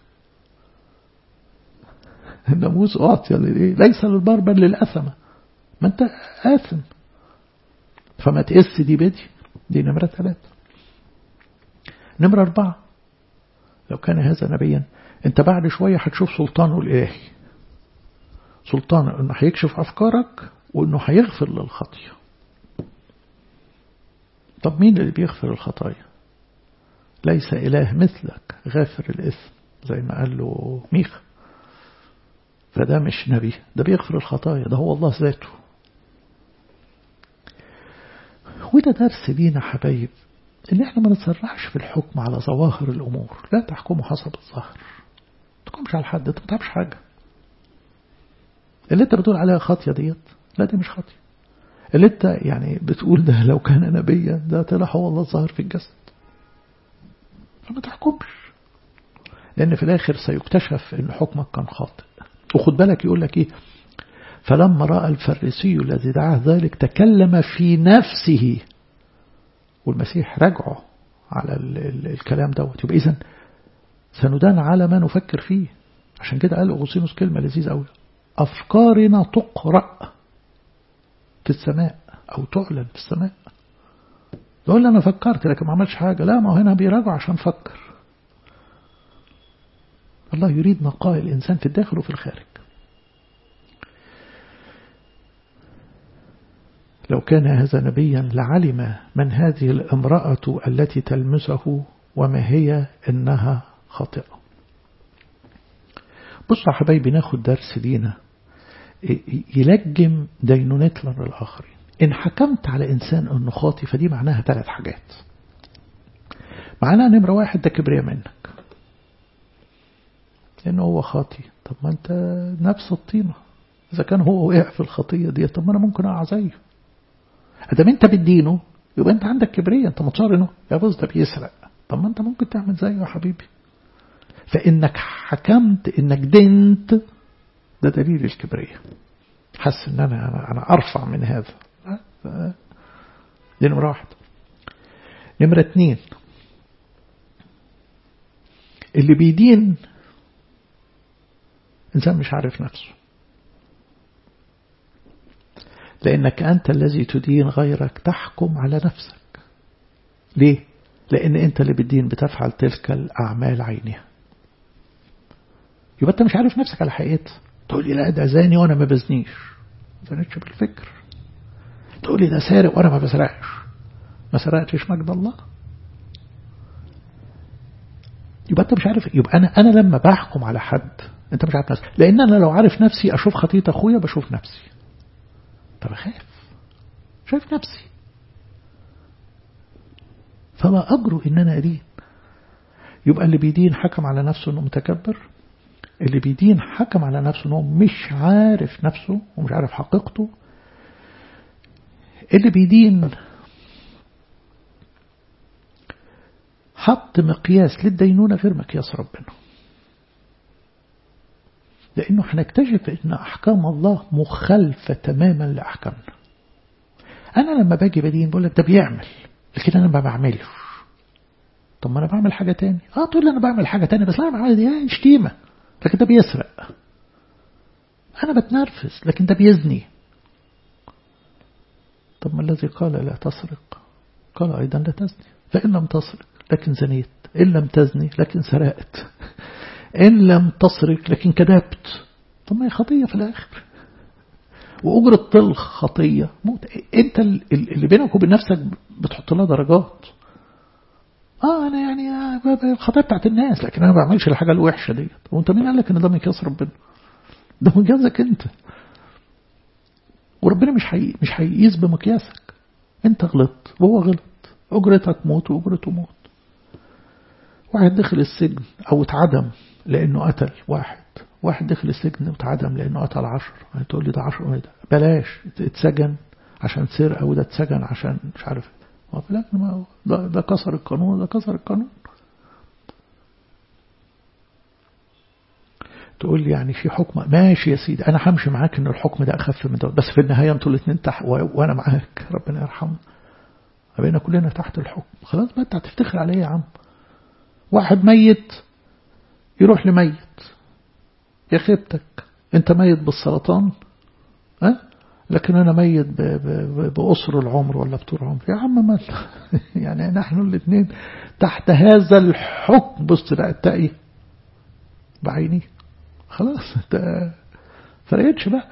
الناموس أعطي لإيه ليس للبر بل للأثمة ما انت آثم فما تقس دي بدي دي نمرة ثلاثة نمرة أربعة لو كان هذا نبيا انت بعد شوية هتشوف سلطانه الإلهي سلطان انه هيكشف أفكارك وانه هيغفر للخطية طب مين اللي بيغفر الخطايا ليس إله مثلك غافر الإثم زي ما قال له ميخا فده مش نبي ده بيغفر الخطايا ده هو الله ذاته وده درس لينا حبايب ان احنا ما نتسرعش في الحكم على ظواهر الامور لا تحكموا حسب الظاهر ما تحكمش على حد انت ما تعرفش حاجه اللي انت بتقول عليها خاطيه ديت لا دي مش خاطيه اللي انت يعني بتقول ده لو كان نبيا ده طلع هو الله الظاهر في الجسد فما تحكمش لان في الاخر سيكتشف ان حكمك كان خاطئ وخد بالك يقول لك ايه فلما رأى الفريسي الذي دعاه ذلك تكلم في نفسه والمسيح رجعه على ال ال الكلام دوت يبقى إذن سندان على ما نفكر فيه عشان كده قال أغسطينوس كلمة لذيذة أوي أفكارنا تقرأ في السماء أو تعلن في السماء يقول أنا فكرت لكن ما عملش حاجة لا ما هو هنا بيراجع عشان فكر الله يريد نقاء الإنسان في الداخل وفي الخارج لو كان هذا نبيا لعلم من هذه الامرأة التي تلمسه وما هي إنها خاطئة بصوا يا حبايبي ناخد درس لينا يلجم دينونتنا للآخرين إن حكمت على إنسان أنه خاطي فدي معناها ثلاث حاجات معناها نمرة واحد ده كبرياء منك لأنه هو خاطي طب ما أنت نفس الطينة إذا كان هو وقع في الخطية دي طب ما أنا ممكن أقع زيه ادام انت بتدينه يبقى انت عندك كبرية انت متصارنه يا بص ده بيسرق طب ما انت ممكن تعمل زيه يا حبيبي فانك حكمت انك دنت ده دليل الكبرية حس ان انا انا ارفع من هذا دي نمرة واحد نمرة اتنين اللي بيدين إنسان مش عارف نفسه لأنك أنت الذي تدين غيرك تحكم على نفسك ليه؟ لأن أنت اللي بالدين بتفعل تلك الأعمال عينها يبقى أنت مش عارف نفسك على حقيقتها تقول لي لا ده زاني وأنا ما بزنيش ما زنيتش بالفكر تقول لي ده سارق وأنا ما بسرقش ما سرقتش مجد الله يبقى أنت مش عارف يبقى أنا أنا لما بحكم على حد أنت مش عارف نفسك لأن أنا لو عارف نفسي أشوف خطية أخويا بشوف نفسي طب أخاف شايف نفسي فما أجرؤ إن أنا أدين يبقى اللي بيدين حكم على نفسه أنه متكبر اللي بيدين حكم على نفسه أنه مش عارف نفسه ومش عارف حقيقته اللي بيدين حط مقياس للدينونة غير مقياس ربنا لأنه هنكتشف أن أحكام الله مخالفة تماما لأحكامنا أنا لما باجي بدين بقول لك ده بيعمل لكن أنا ما بعملش طب ما أنا بعمل حاجة تاني آه تقول لي أنا بعمل حاجة تاني بس أنا بعمل دي شتيمة لكن ده بيسرق أنا بتنرفز لكن ده بيزني طب ما الذي قال لا تسرق قال أيضا لا تزني فإن لم تسرق لكن زنيت إن لم تزني لكن سرقت إن لم تسرق لكن كذبت طب ما هي خطية في الآخر وأجرة طلق خطية موت أنت اللي بينك وبين نفسك بتحط لها درجات اه انا يعني الخطايا بتاعت الناس لكن انا ما بعملش الحاجه الوحشه ديت وانت مين قال لك ان ده مقياس ربنا ده مقياسك انت وربنا مش حي... مش هيقيس بمقياسك انت غلطت وهو غلط اجرتك موت واجرته موت واحد دخل السجن او اتعدم لانه قتل واحد واحد دخل السجن واتعدم لانه قتل عشر هتقول لي ده عشر ده بلاش اتسجن عشان سرقه وده اتسجن عشان مش عارف لا ما ده, ده كسر القانون ده كسر القانون تقول لي يعني في حكم ماشي يا سيدي انا همشي معاك ان الحكم ده اخف من ده بس في النهايه انتوا الاثنين تحت وانا معاك ربنا يرحمنا بقينا كلنا تحت الحكم خلاص بقى انت هتفتخر عليه يا عم واحد ميت يروح لميت يا خيبتك انت ميت بالسرطان ها أه؟ لكن أنا ميت بأسر العمر ولا بطول عمر يا عم ما يعني نحن الاثنين تحت هذا الحكم بص بقى التقي بعيني خلاص انت فرقتش بقى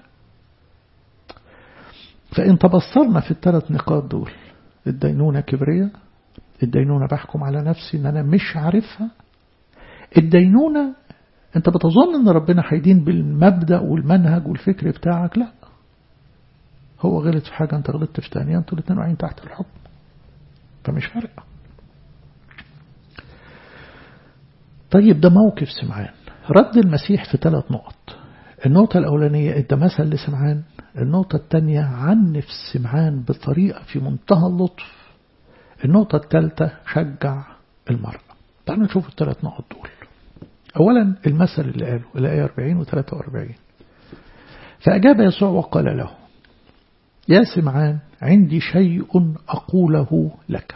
فإن تبصرنا في الثلاث نقاط دول الدينونة كبرية الدينونة بحكم على نفسي ان انا مش عارفها الدينونة انت بتظن ان ربنا هيدين بالمبدأ والمنهج والفكر بتاعك لا هو غلط في حاجة انت غلطت في ثانية انتوا الاثنين واقعين تحت الحكم فمش فارقة طيب ده موقف سمعان رد المسيح في ثلاث نقط النقطة الأولانية ادى مثل لسمعان النقطة الثانية عنف سمعان بطريقة في منتهى اللطف النقطة الثالثة شجع المرأة تعالوا نشوف الثلاث نقط دول أولا المثل اللي قاله الآية 40 و 43 فأجاب يسوع وقال له يا سمعان عندي شيء أقوله لك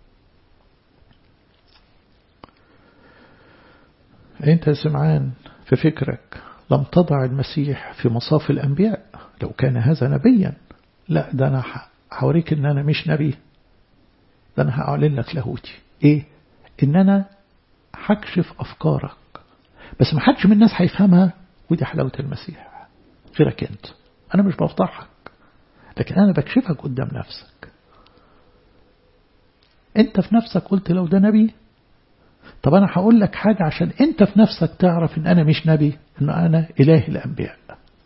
أنت يا سمعان في فكرك لم تضع المسيح في مصاف الأنبياء لو كان هذا نبيا لا ده أنا هوريك إن أنا مش نبي ده أنا هأعلن لك لاهوتي إيه إن أنا هكشف أفكارك بس ما حدش من الناس هيفهمها ودي حلاوة المسيح غيرك أنت أنا مش بفضحك لكن أنا بكشفك قدام نفسك أنت في نفسك قلت لو ده نبي طب أنا هقول لك حاجة عشان أنت في نفسك تعرف إن أنا مش نبي إن أنا إله الأنبياء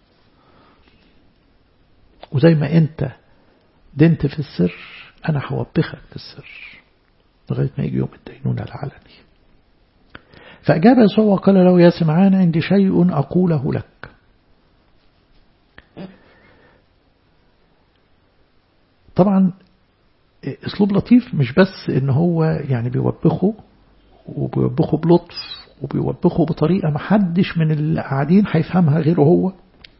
وزي ما أنت دنت في السر أنا هوبخك في السر لغاية ما يجي يوم الدينونة العلني فأجاب يسوع وقال له يا سمعان عندي شيء أقوله لك طبعا اسلوب لطيف مش بس ان هو يعني بيوبخه وبيوبخه بلطف وبيوبخه بطريقة محدش من اللي قاعدين هيفهمها غيره هو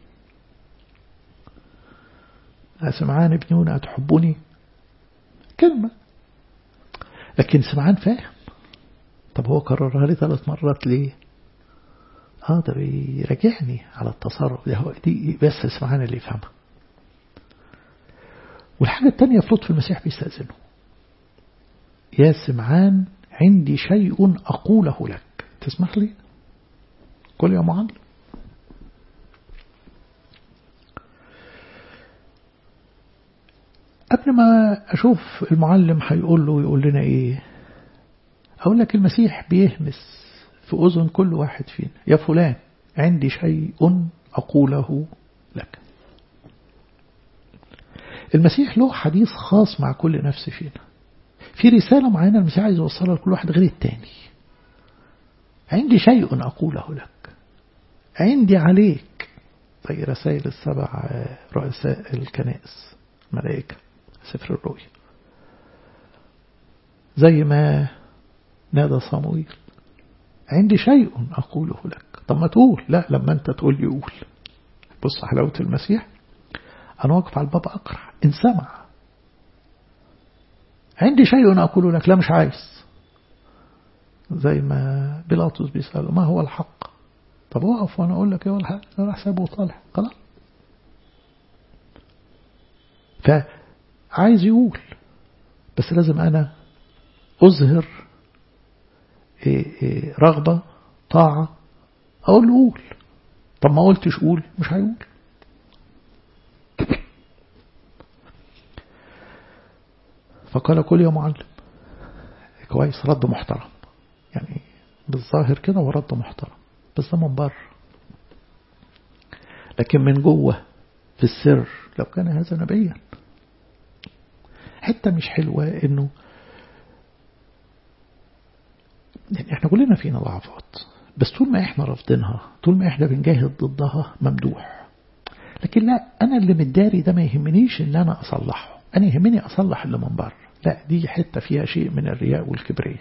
سمعان ابني أتحبني كلمة لكن سمعان فاهم طب هو كررها لي ثلاث مرات ليه اه ده بيراجعني على التصرف ده هو دي بس اسمعنا اللي يفهمها والحاجة التانية في لطف المسيح بيستأذنه يا سمعان عندي شيء أقوله لك تسمح لي قل يا معلم قبل ما أشوف المعلم هيقول له يقول لنا إيه أقول لك المسيح بيهمس في أذن كل واحد فينا يا فلان عندي شيء أقوله لك المسيح له حديث خاص مع كل نفس فينا في رسالة معينة المسيح عايز يوصلها لكل واحد غير التاني عندي شيء أقوله لك عندي عليك زي رسائل السبع رؤساء الكنائس الملائكة سفر الرؤيا زي ما نادى صمويل عندي شيء أقوله لك طب ما تقول لا لما أنت تقول لي قول بص حلاوة المسيح أنا واقف على الباب أقرع إن سمع عندي شيء أقول لك لا مش عايز زي ما بيلاطس بيسأله ما هو الحق طب وقف وأنا أقول لك إيه هو الحق أنا حسابه طالع خلاص فعايز يقول بس لازم أنا أظهر إيه إيه رغبة طاعة أقول له قول طب ما قلتش قول مش هيقول فقال كل يا معلم كويس رد محترم يعني بالظاهر كده هو رد محترم بس ده من بره لكن من جوه في السر لو كان هذا نبيا حتى مش حلوة انه يعني احنا كلنا فينا ضعفات بس طول ما احنا رافضينها طول ما احنا بنجاهد ضدها ممدوح لكن لا انا اللي متداري ده ما يهمنيش ان انا اصلحه انا يهمني اصلح اللي من بره لا دي حتة فيها شيء من الرياء والكبرياء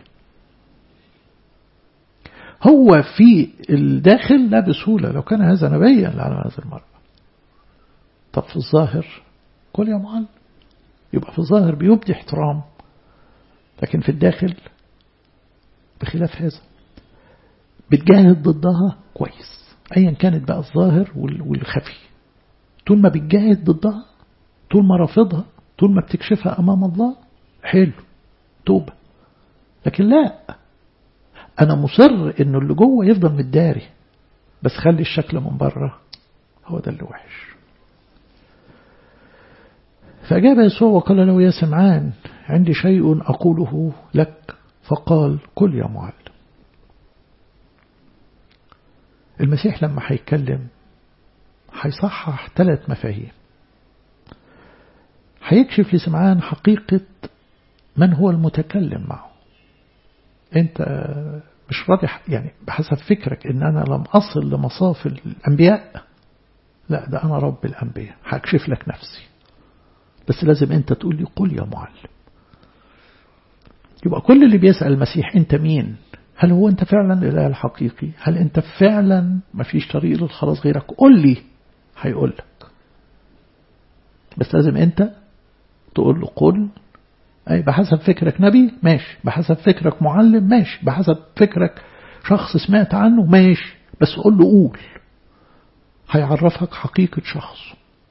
هو في الداخل لا بسهولة لو كان هذا نبيا لعلى هذا المرء طب في الظاهر قل يا معلم يبقى في الظاهر بيبدي احترام لكن في الداخل بخلاف هذا بتجاهد ضدها كويس ايا كانت بقى الظاهر والخفي طول ما بتجاهد ضدها طول ما رافضها طول ما بتكشفها امام الله حلو توبة لكن لا انا مصر انه اللي جوه يفضل متداري بس خلي الشكل من بره هو ده اللي وحش فأجاب يسوع وقال له يا سمعان عندي شيء أقوله لك فقال قل يا معلم المسيح لما هيتكلم هيصحح ثلاث مفاهيم هيكشف لسمعان حقيقة من هو المتكلم معه انت مش راضي يعني بحسب فكرك ان انا لم اصل لمصاف الانبياء لا ده انا رب الانبياء هكشف لك نفسي بس لازم انت تقول لي قل يا معلم يبقى كل اللي بيسأل المسيح انت مين هل هو انت فعلا الاله الحقيقي هل انت فعلا ما فيش طريق للخلاص غيرك قل لي هيقول لك بس لازم انت تقول له قل أي بحسب فكرك نبي ماشي بحسب فكرك معلم ماشي بحسب فكرك شخص سمعت عنه ماشي بس قول له قول هيعرفك حقيقة شخص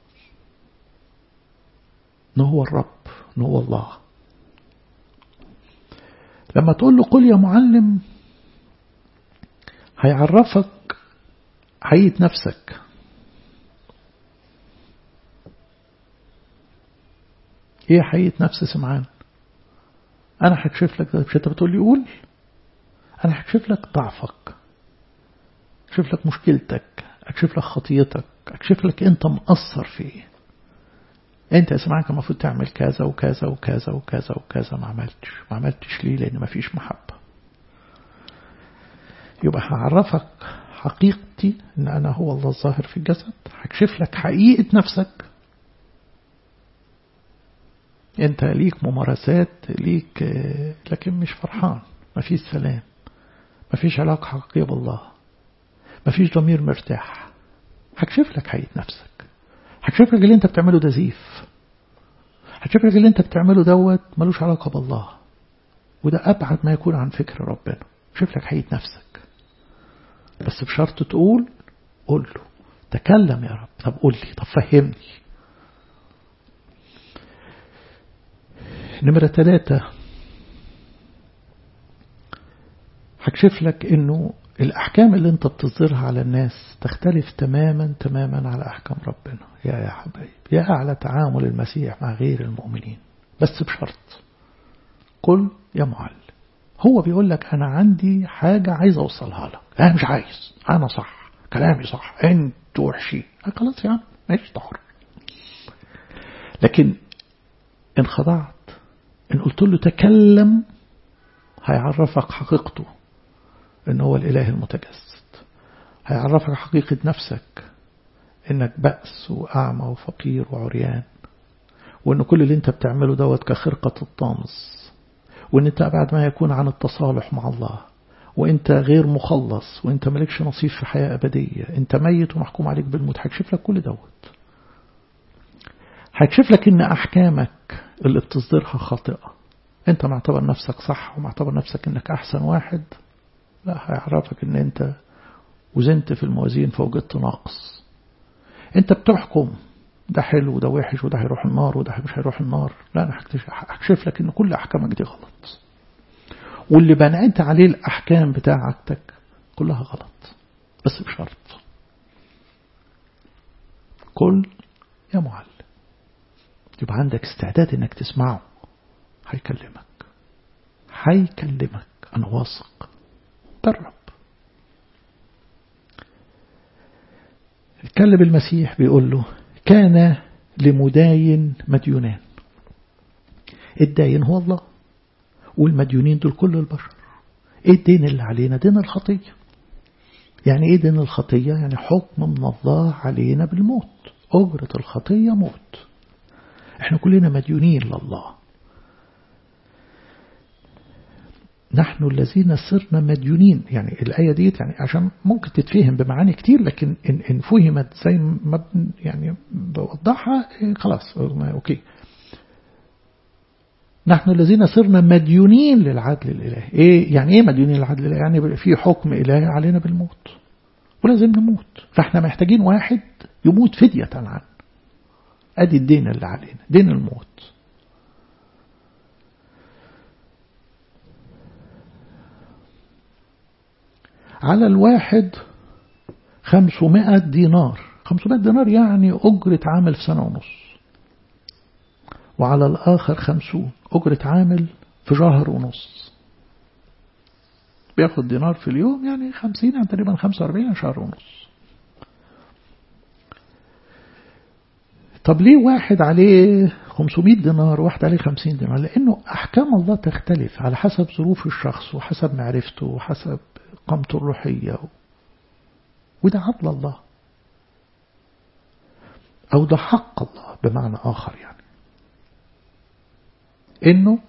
ان هو الرب ان هو الله لما تقول له قل يا معلم هيعرفك حقيقة نفسك ايه حقيقة نفس سمعان انا هكشف لك ده مش انت بتقول لي قول انا هكشف لك ضعفك اكشف لك مشكلتك اكشف لك خطيتك اكشف لك انت مقصر في ايه انت يا سمعان كان المفروض تعمل كذا وكذا وكذا وكذا وكذا ما عملتش ما عملتش ليه لان ما فيش محبة يبقى هعرفك حقيقتي ان انا هو الله الظاهر في الجسد هكشف لك حقيقة نفسك انت ليك ممارسات ليك لكن مش فرحان مفيش سلام مفيش علاقة حقيقية بالله مفيش ضمير مرتاح هكشف لك حقيقة نفسك هكشف لك اللي انت بتعمله ده زيف هكشف لك اللي انت بتعمله دوت ملوش علاقة بالله وده أبعد ما يكون عن فكر ربنا شوف لك حقيقة نفسك بس بشرط تقول قول له تكلم يا رب طب قول لي طب فهمني نمرة ثلاثة هكشف لك انه الأحكام اللي أنت بتصدرها على الناس تختلف تماما تماما على أحكام ربنا يا يا حبايب يا على تعامل المسيح مع غير المؤمنين بس بشرط قل يا معلم هو بيقول لك أنا عندي حاجة عايز أوصلها لك أنا مش عايز أنا صح كلامي صح أنتوا وحشين خلاص يا عم ماشي تحر لكن إن خضعت إن قلت له تكلم هيعرفك حقيقته إن هو الإله المتجسد هيعرفك حقيقة نفسك إنك بأس وأعمى وفقير وعريان وإن كل اللي أنت بتعمله دوت كخرقة الطامس وإن أنت أبعد ما يكون عن التصالح مع الله وإنت غير مخلص وإنت مالكش نصيب في حياة أبدية أنت ميت ومحكوم عليك بالموت هكشف لك كل دوت هكشف لك إن أحكامك اللي بتصدرها خاطئة أنت معتبر نفسك صح ومعتبر نفسك إنك أحسن واحد لا هيعرفك إن أنت وزنت في الموازين فوجدت ناقص أنت بتحكم ده حلو وده وحش وده هيروح النار وده مش هيروح النار لا أنا هكشف لك إن كل أحكامك دي غلط واللي بنيت عليه الأحكام بتاعتك كلها غلط بس بشرط كل يا معلم يبقى عندك استعداد انك تسمعه هيكلمك هيكلمك انا واثق جرب اتكلم المسيح بيقول له كان لمداين مديونان الداين هو الله والمديونين دول كل البشر ايه الدين اللي علينا دين الخطية يعني ايه دين الخطية يعني حكم من الله علينا بالموت أجرة الخطية موت احنا كلنا مديونين لله نحن الذين صرنا مديونين يعني الآية دي يعني عشان ممكن تتفهم بمعاني كتير لكن إن, إن فهمت زي ما يعني بوضحها خلاص أوكي نحن الذين صرنا مديونين للعدل الإلهي إيه يعني إيه مديونين للعدل الإلهي يعني في حكم إلهي علينا بالموت ولازم نموت فإحنا محتاجين واحد يموت فدية عنه أدي الدين اللي علينا دين الموت على الواحد خمسمائة دينار خمسمائة دينار يعني أجرة عامل في سنة ونص وعلى الآخر خمسون أجرة عامل في شهر ونص بياخد دينار في اليوم يعني خمسين يعني تقريبا خمسة واربعين شهر ونص طب ليه واحد عليه 500 دينار وواحد عليه 50 دينار لأنه أحكام الله تختلف على حسب ظروف الشخص وحسب معرفته وحسب قامته الروحية وده عدل الله أو ده حق الله بمعنى آخر يعني إنه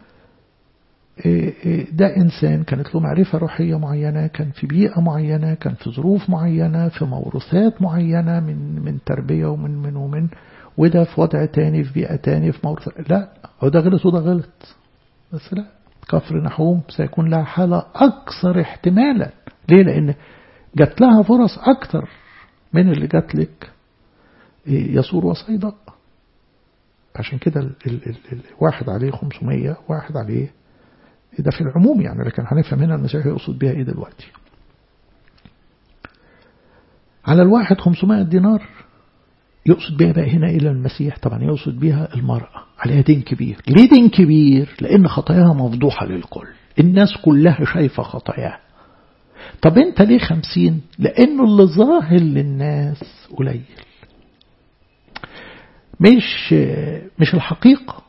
ده إنسان كانت له معرفة روحية معينة كان في بيئة معينة كان في ظروف معينة في موروثات معينة من من تربية ومن من ومن وده في وضع تاني في بيئة تاني في موروث لا هو ده غلط وده غلط بس لا كفر نحوم سيكون لها حالة أكثر احتمالا ليه لأن جات لها فرص أكثر من اللي جات لك يسور وصيدا عشان كده الواحد عليه 500 واحد عليه ده في العموم يعني لكن هنفهم هنا المسيح يقصد بها ايه دلوقتي على الواحد 500 دينار يقصد بها بقى هنا إلى المسيح طبعا يقصد بها المرأة عليها دين كبير ليه دين كبير لأن خطاياها مفضوحة للكل الناس كلها شايفة خطاياها طب انت ليه خمسين لأنه اللي ظاهر للناس قليل مش مش الحقيقة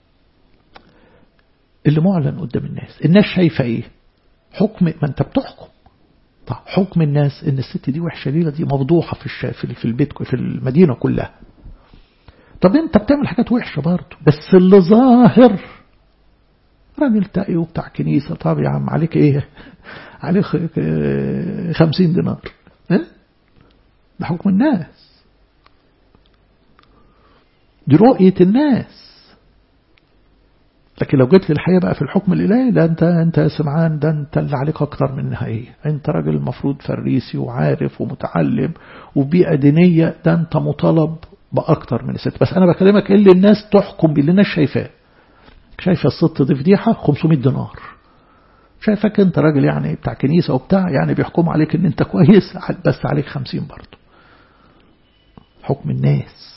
اللي معلن قدام الناس الناس شايفة ايه حكم ما انت بتحكم طب حكم الناس ان الست دي وحشه ليله دي مفضوحه في الش... في البيت في المدينه كلها طب انت بتعمل حاجات وحشه برضه بس اللي ظاهر راجل تقي وبتاع كنيسه طب يا عم عليك ايه عليك خمسين دينار اه؟ ده حكم الناس دي رؤيه الناس لكن لو جيت للحقيقة بقى في الحكم الإلهي ده أنت أنت يا سمعان ده أنت اللي عليك أكتر من النهائية أنت راجل المفروض فريسي وعارف ومتعلم وبيئة دينية ده أنت مطالب بأكتر من الست بس أنا بكلمك إيه اللي الناس تحكم باللي الناس شايفاه شايفة الست دي فضيحة 500 دينار شايفك أنت راجل يعني بتاع كنيسة وبتاع يعني بيحكم عليك إن أنت كويس بس عليك 50 برضه حكم الناس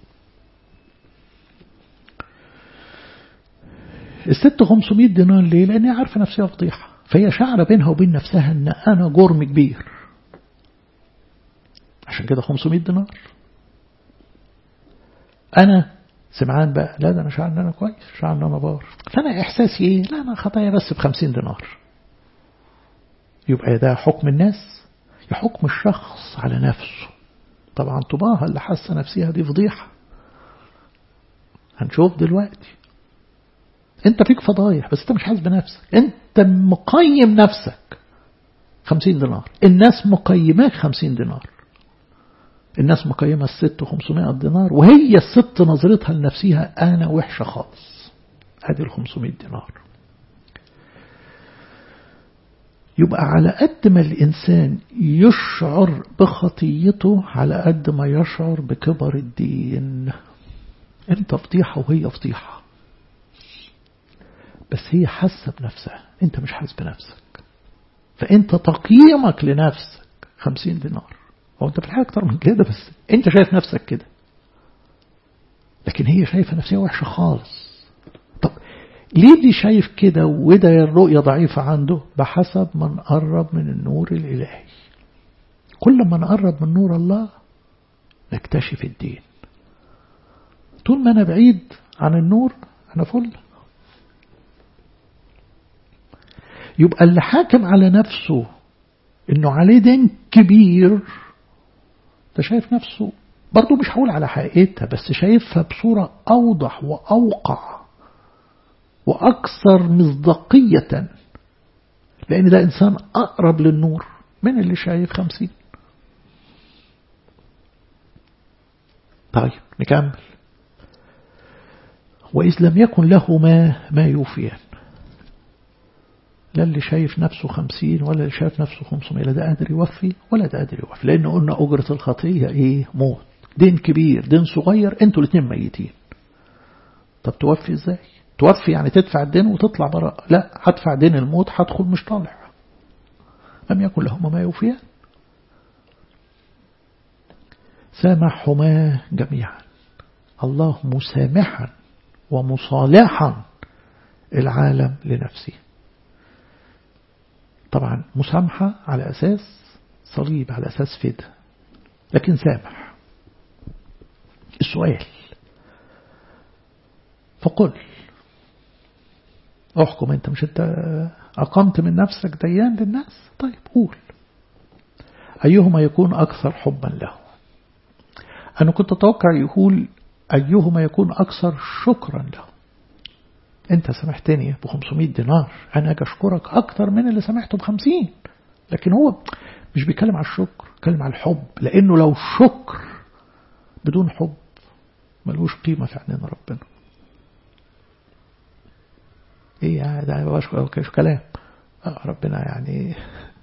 الست 500 دينار ليه لأن هي عارفة نفسها فضيحة فهي شعر بينها وبين نفسها أن أنا جرم كبير عشان كده 500 دينار أنا سمعان بقى لا ده أنا شعر أن أنا كويس شعر أن أنا بار فأنا إحساسي إيه لا أنا خطايا بس بخمسين دينار يبقى ده حكم الناس يا حكم الشخص على نفسه طبعا طباها اللي حاسة نفسها دي فضيحة هنشوف دلوقتي انت فيك فضايح بس انت مش حاسس بنفسك انت مقيم نفسك خمسين دينار الناس مقيماك خمسين دينار الناس مقيمة الست وخمسمائة دينار وهي الست نظرتها لنفسها أنا وحشة خالص هذه الخمسمائة دينار يبقى على قد ما الإنسان يشعر بخطيته على قد ما يشعر بكبر الدين انت فضيحة وهي فضيحة بس هي حاسة بنفسها انت مش حاسس بنفسك فانت تقييمك لنفسك خمسين دينار هو انت في الحقيقة اكتر من كده بس انت شايف نفسك كده لكن هي شايفة نفسها وحشة خالص طب ليه اللي شايف كده وده الرؤية ضعيفة عنده بحسب ما نقرب من النور الإلهي كل ما نقرب من نور الله نكتشف الدين طول ما أنا بعيد عن النور أنا فل يبقى اللي حاكم على نفسه انه عليه دين كبير ده شايف نفسه برضه مش هقول على حقيقتها بس شايفها بصورة أوضح وأوقع وأكثر مصداقية لأن ده إنسان أقرب للنور من اللي شايف خمسين طيب نكمل وإذ لم يكن لهما ما يوفيان لا اللي شايف نفسه خمسين ولا اللي شايف نفسه خمسمائة لا ده قادر يوفي ولا ده قادر يوفي لأن قلنا أجرة الخطية إيه موت دين كبير دين صغير انتوا الاثنين ميتين طب توفي ازاي توفي يعني تدفع الدين وتطلع براء لا هدفع دين الموت هدخل مش طالع لم يكن لهما ما يوفيان سامحهما جميعا الله مسامحا ومصالحا العالم لنفسه طبعا مسامحة على أساس صليب على أساس فدا لكن سامح السؤال فقل احكم انت مش انت أقمت من نفسك ديان للناس طيب قول أيهما يكون أكثر حبا له أنا كنت أتوقع يقول أيهما يكون أكثر شكرا له أنت سامحتني ب 500 دينار أنا أجي أشكرك أكثر من اللي سامحته ب 50 لكن هو مش بيتكلم على الشكر بيتكلم على الحب لأنه لو شكر بدون حب ملوش قيمة في عينين ربنا ايه ده مش كلام ربنا يعني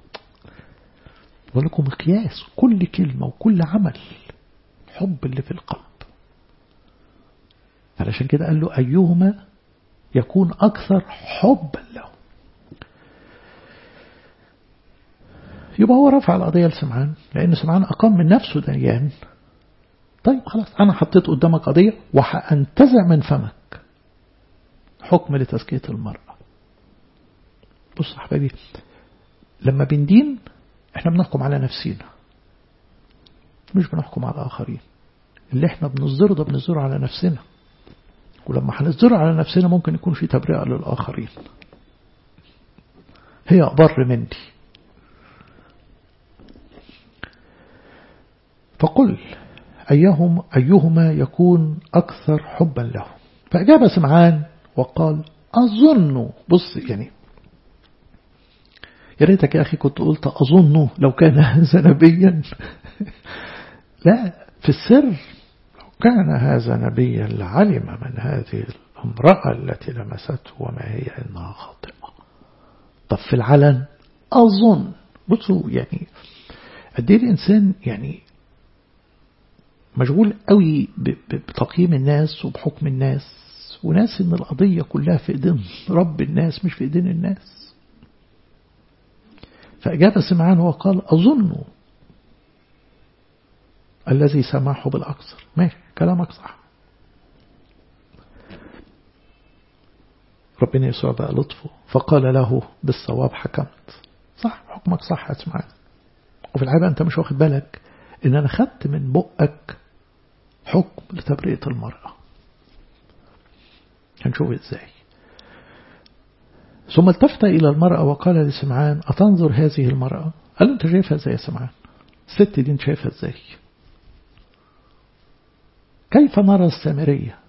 بقول لكم مقياس كل كلمة وكل عمل الحب اللي في القلب علشان كده قال له أيهما يكون أكثر حبا له يبقى هو رفع القضية لسمعان لأن سمعان أقام من نفسه ديان طيب خلاص أنا حطيت قدامك قضية وهأنتزع من فمك حكم لتزكية المرأة بص يا حبايبي لما بندين احنا بنحكم على نفسينا مش بنحكم على الآخرين اللي احنا بنصدره ده بنصدره على نفسنا ولما هنصدره على نفسنا ممكن يكون في تبرئة للآخرين هي أبر مني فقل أيهم أيهما يكون أكثر حبا له فأجاب سمعان وقال أظن بص يعني يا ريتك يا أخي كنت قلت أظن لو كان هذا نبيا لا في السر لو كان هذا نبيا لعلم من هذه امرأة التي لمسته وما هي إنها خاطئة طب في العلن أظن بصوا يعني قد ايه الإنسان يعني مشغول قوي بتقييم الناس وبحكم الناس وناس ان القضية كلها في ايدين رب الناس مش في ايدين الناس فأجاب سمعان وقال أظن الذي سمحه بالأكثر ماشي كلامك صح ربنا يسوع بقى لطفه فقال له بالصواب حكمت صح حكمك صح اسمع وفي الحقيقة أنت مش واخد بالك إن أنا خدت من بقك حكم لتبرئة المرأة هنشوف إزاي ثم التفت إلى المرأة وقال لسمعان أتنظر هذه المرأة قال له أنت شايفها إزاي يا سمعان الست دي أنت شايفها إزاي كيف نرى السامرية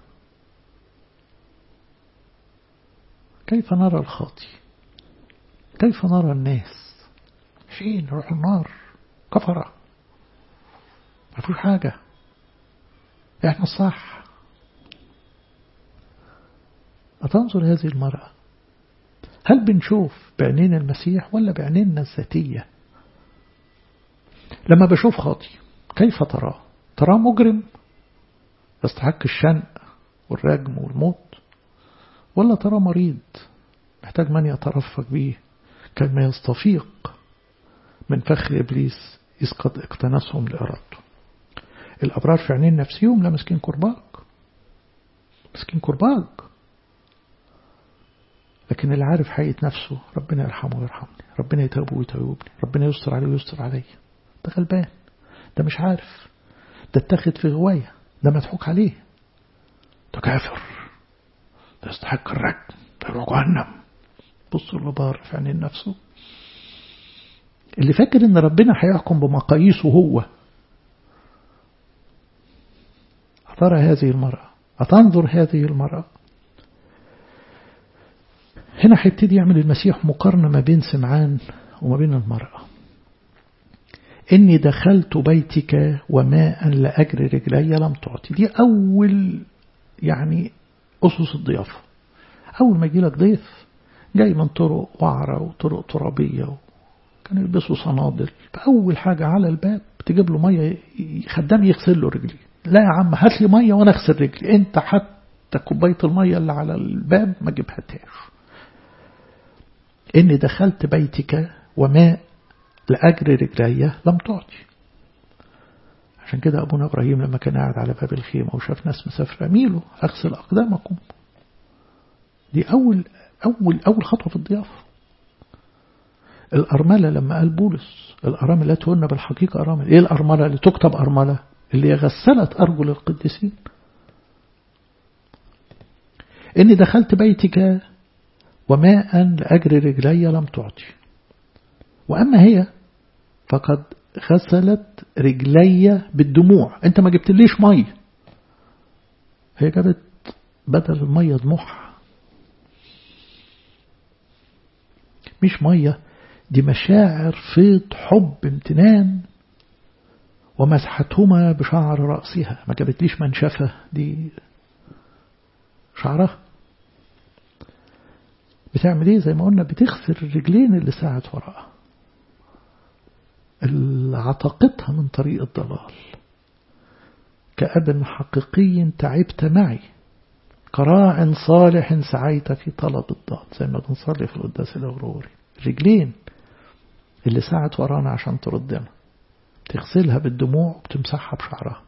كيف نرى الخاطي كيف نرى الناس فين روح النار كفرة ما فيش حاجة احنا الصح أتنظر هذه المرأة هل بنشوف بعينين المسيح ولا بعينينا الذاتية لما بشوف خاطي كيف تراه تراه مجرم يستحق الشنق والرجم والموت ولا ترى مريض محتاج من يترفق به كما يستفيق من فخ إبليس إذ قد اقتنسهم لإرادته الأبرار في عينين نفسيهم لا مسكين كرباك مسكين كرباك لكن اللي عارف حقيقة نفسه ربنا يرحمه ويرحمني ربنا يتوبه ويتوبني ربنا يستر عليه ويستر علي ده غلبان ده مش عارف ده اتخذ في غواية ده مضحوك عليه ده كافر ده يستحق الرجم ده يروح جهنم بصوا الغبار في عينين نفسه اللي فاكر ان ربنا هيحكم بمقاييسه هو أترى هذه المرأة أتنظر هذه المرأة هنا هيبتدي يعمل المسيح مقارنة ما بين سمعان وما بين المرأة إني دخلت بيتك وماء لأجر رجلي لم تعطي دي أول يعني أسس الضيافة أول ما يجي لك ضيف جاي من طرق وعرة وطرق ترابية كانوا يلبسوا صنادل فأول حاجة على الباب تجيب له مية خدام يغسل له رجليه لا يا عم هات لي مية وأنا أغسل رجلي أنت حتى كوباية المية اللي على الباب ما جبهتهاش إني دخلت بيتك وماء لأجر رجلي لم تعطي عشان كده أبونا إبراهيم لما كان قاعد على باب الخيمة وشاف ناس مسافرة ميلوا أغسل أقدامكم دي أول أول أول خطوة في الضيافة الأرملة لما قال بولس الأرامل لا تهن بالحقيقة أرامل إيه الأرملة اللي تكتب أرملة اللي غسلت أرجل القديسين إني دخلت بيتك وماء لأجر رجلي لم تعطي وأما هي فقد غسلت رجلي بالدموع أنت ما جبتليش مية هي جابت بدل المية دموعها مش مية دي مشاعر فيض حب امتنان ومسحتهما بشعر رأسها ما جابتليش منشفة دي شعرها بتعمل ايه زي ما قلنا بتغسل الرجلين اللي ساعت وراءها اللي عتقتها من طريق الضلال كأب حقيقي تعبت معي كراع صالح سعيت في طلب الضاد زي ما بنصلي في القداس الأغروري الرجلين اللي ساعت ورانا عشان تردنا تغسلها بالدموع وبتمسحها بشعرها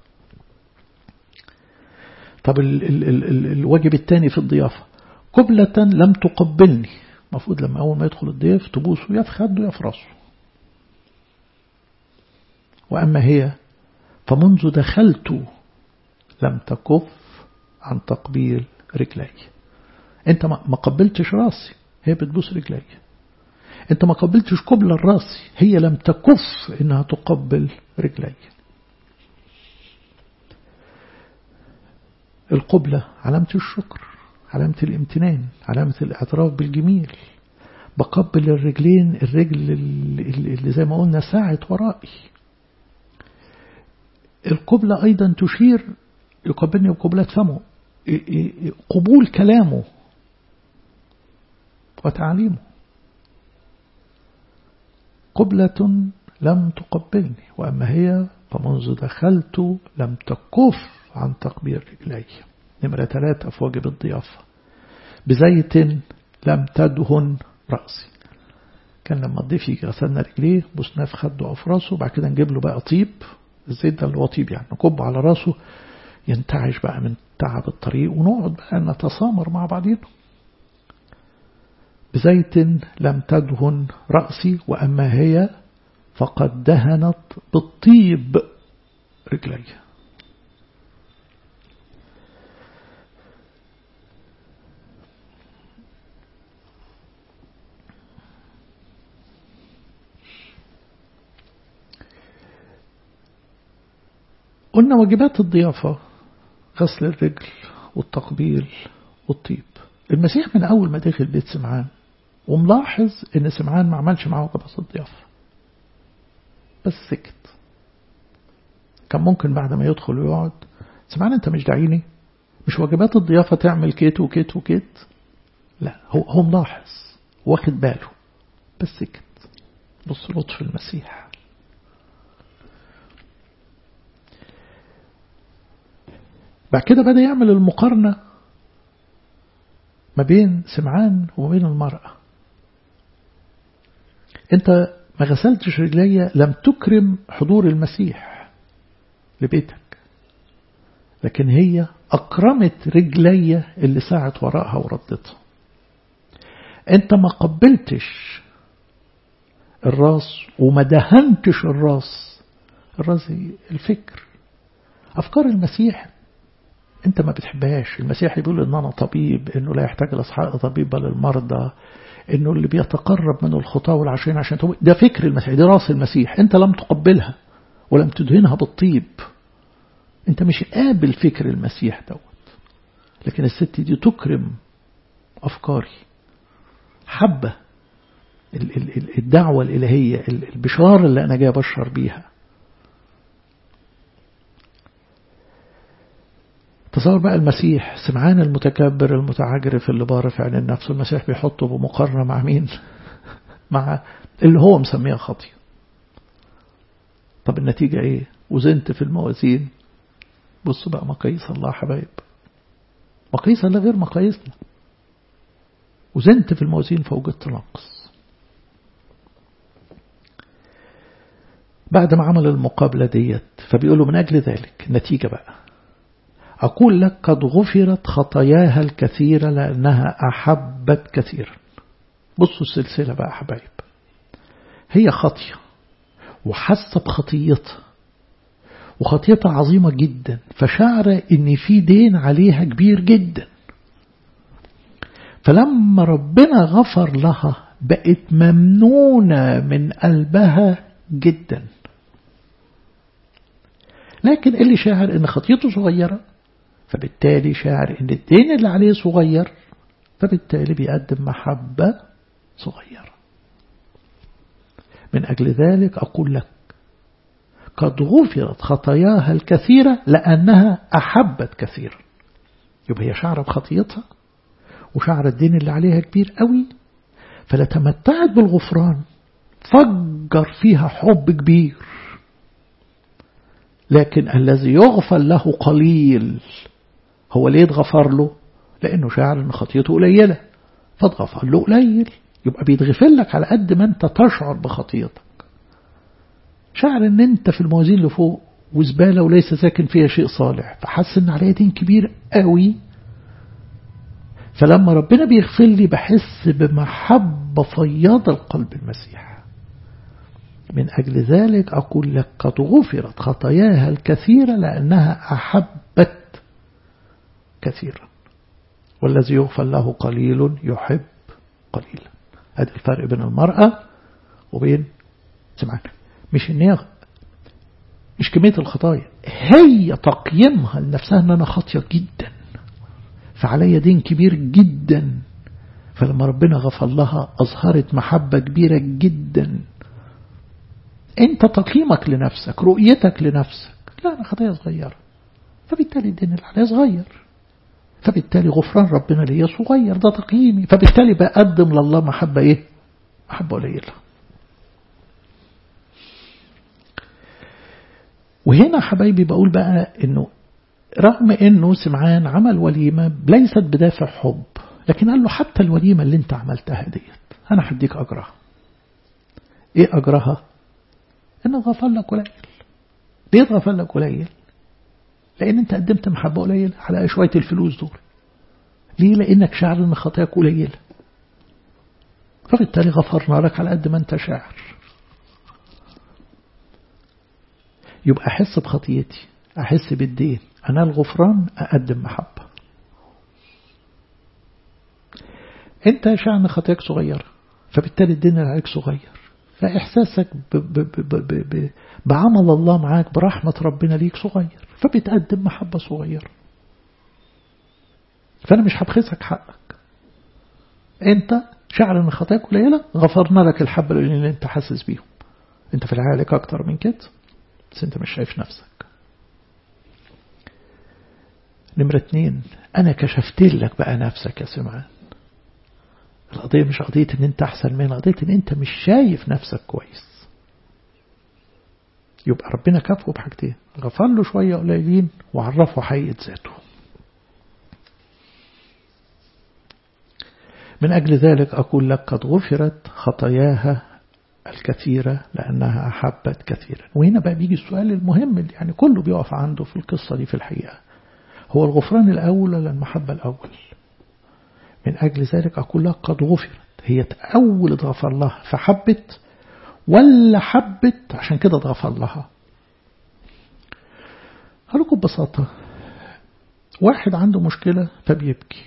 طب ال ال ال ال الواجب الثاني في الضيافة قبلة لم تقبلني المفروض لما أول ما يدخل الضيف تبوسه يا في خده يا في راسه وأما هي فمنذ دخلت لم تكف عن تقبيل رجلي انت ما قبلتش راسي هي بتبوس رجلي انت ما قبلتش قبل الراس هي لم تكف انها تقبل رجلي القبلة علامة الشكر علامة الامتنان علامة الاعتراف بالجميل بقبل الرجلين الرجل اللي زي ما قلنا ساعت ورائي القبلة أيضا تشير يقبلني بقبلة فمه قبول كلامه وتعليمه قبلة لم تقبلني وأما هي فمنذ دخلت لم تكف عن تقبيل رجلي نمرة ثلاثة في واجب الضيافة بزيت لم تدهن رأسي كان لما الضيف يجي غسلنا رجليه بوسناه في خده أو في راسه وبعد كده نجيب له بقى طيب الزيت ده اللي هو طيب يعني نكبه على راسه ينتعش بقى من تعب الطريق ونقعد بقى نتسامر مع بعضينا بزيت لم تدهن رأسي وأما هي فقد دهنت بالطيب رجلي قلنا واجبات الضيافة غسل الرجل والتقبيل والطيب المسيح من أول ما دخل بيت سمعان وملاحظ ان سمعان ما عملش معاه واجبات الضيافة بس سكت كان ممكن بعد ما يدخل ويقعد سمعان انت مش داعيني مش واجبات الضيافة تعمل كيت وكيت وكيت لا هو هو ملاحظ واخد باله بس سكت بص لطف المسيح بعد كده بدأ يعمل المقارنة ما بين سمعان وما بين المرأة انت ما غسلتش رجلي لم تكرم حضور المسيح لبيتك لكن هي أكرمت رجلي اللي ساعت وراءها وردتها انت ما قبلتش الراس وما دهنتش الراس الراس الفكر أفكار المسيح انت ما بتحبهاش المسيح بيقول ان انا طبيب انه لا يحتاج الاصحاء طبيب بل المرضى انه اللي بيتقرب من الخطاة والعشرين عشان توب ده فكر المسيح دي راس المسيح انت لم تقبلها ولم تدهنها بالطيب انت مش قابل فكر المسيح دوت لكن الست دي تكرم افكاري حبة الدعوة الإلهية البشارة اللي أنا جاي أبشر بيها تصور بقى المسيح سمعان المتكبر المتعجرف اللي بارف عن النفس المسيح بيحطه بمقارنة مع مين مع اللي هو مسميها خطية طب النتيجة ايه وزنت في الموازين بصوا بقى مقاييس الله حبايب مقاييس الله غير مقاييسنا وزنت في الموازين فوجدت نقص بعد ما عمل المقابلة ديت فبيقولوا من أجل ذلك نتيجة بقى أقول لك قد غفرت خطاياها الكثيرة لأنها أحبت كثيرا بصوا السلسلة بقى حبايب هي خطية وحاسة بخطيتها وخطيتها عظيمة جدا فشعر ان في دين عليها كبير جدا فلما ربنا غفر لها بقت ممنونة من قلبها جدا لكن اللي شاعر ان خطيته صغيرة فبالتالي شاعر ان الدين اللي عليه صغير فبالتالي بيقدم محبة صغيرة من أجل ذلك أقول لك قد غفرت خطاياها الكثيرة لأنها أحبت كثيرا يبقى هي شعر بخطيتها وشعر الدين اللي عليها كبير قوي فلا تمتعت بالغفران فجر فيها حب كبير لكن الذي يغفر له قليل هو ليه اتغفر له لأنه شعر أن خطيته قليلة فاتغفر له قليل يبقى بيتغفر لك على قد ما انت تشعر بخطيتك شعر ان انت في الموازين اللي فوق وزبالة وليس ساكن فيها شيء صالح فحس ان عليها دين كبير قوي فلما ربنا بيغفر لي بحس بمحبة فياض القلب المسيح من أجل ذلك أقول لك قد غفرت خطاياها الكثيرة لأنها أحبت كثيرا والذي يغفر له قليل يحب قليلا هذا الفرق بين المرأة وبين سمعنا مش ان هي مش كمية الخطايا هي تقييمها لنفسها ان انا خاطية جدا فعليا دين كبير جدا فلما ربنا غفر لها أظهرت محبة كبيرة جدا انت تقييمك لنفسك رؤيتك لنفسك لا انا خطايا صغيرة فبالتالي الدين اللي عليها صغير فبالتالي غفران ربنا ليا صغير ده تقييمي فبالتالي بقدم لله محبة ايه محبة قليلة وهنا حبايبي بقول بقى انه رغم انه سمعان عمل وليمة ليست بدافع حب لكن قال له حتى الوليمة اللي انت عملتها ديت انا هديك اجرها ايه اجرها ان غفر لك قليل ليه غفر لك قليل لان انت قدمت محبة قليلة على شوية الفلوس دول ليه لانك شاعر ان خطاياك قليلة فبالتالي غفرنا لك على قد ما انت شاعر يبقى أحس بخطيتي أحس بالدين أنا الغفران أقدم محبة أنت شأن خطيك صغيرة فبالتالي الدين اللي عليك صغير فإحساسك ب ب ب ب ب بعمل الله معاك برحمة ربنا ليك صغير فبتقدم محبة صغيرة فأنا مش هبخسك حقك أنت شعر أن خطاياك قليلة غفرنا لك الحبة اللي أنت حاسس بيهم أنت في الحقيقة عليك أكتر من كده بس أنت مش شايف نفسك نمرة اتنين أنا كشفت لك بقى نفسك يا سمعان القضية مش قضية ان انت احسن منها قضية ان انت مش شايف نفسك كويس يبقى ربنا كافه بحاجتين غفر له شوية قليلين وعرفه حقيقة ذاته من أجل ذلك أقول لك قد غفرت خطاياها الكثيرة لأنها أحبت كثيرا وهنا بقى بيجي السؤال المهم اللي يعني كله بيقف عنده في القصة دي في الحقيقة هو الغفران الأول ولا المحبة الأول من أجل ذلك أقول لك قد غفرت هي أول اتغفر لها فحبت ولا حبت عشان كده اتغفر لها هلكم ببساطة واحد عنده مشكلة فبيبكي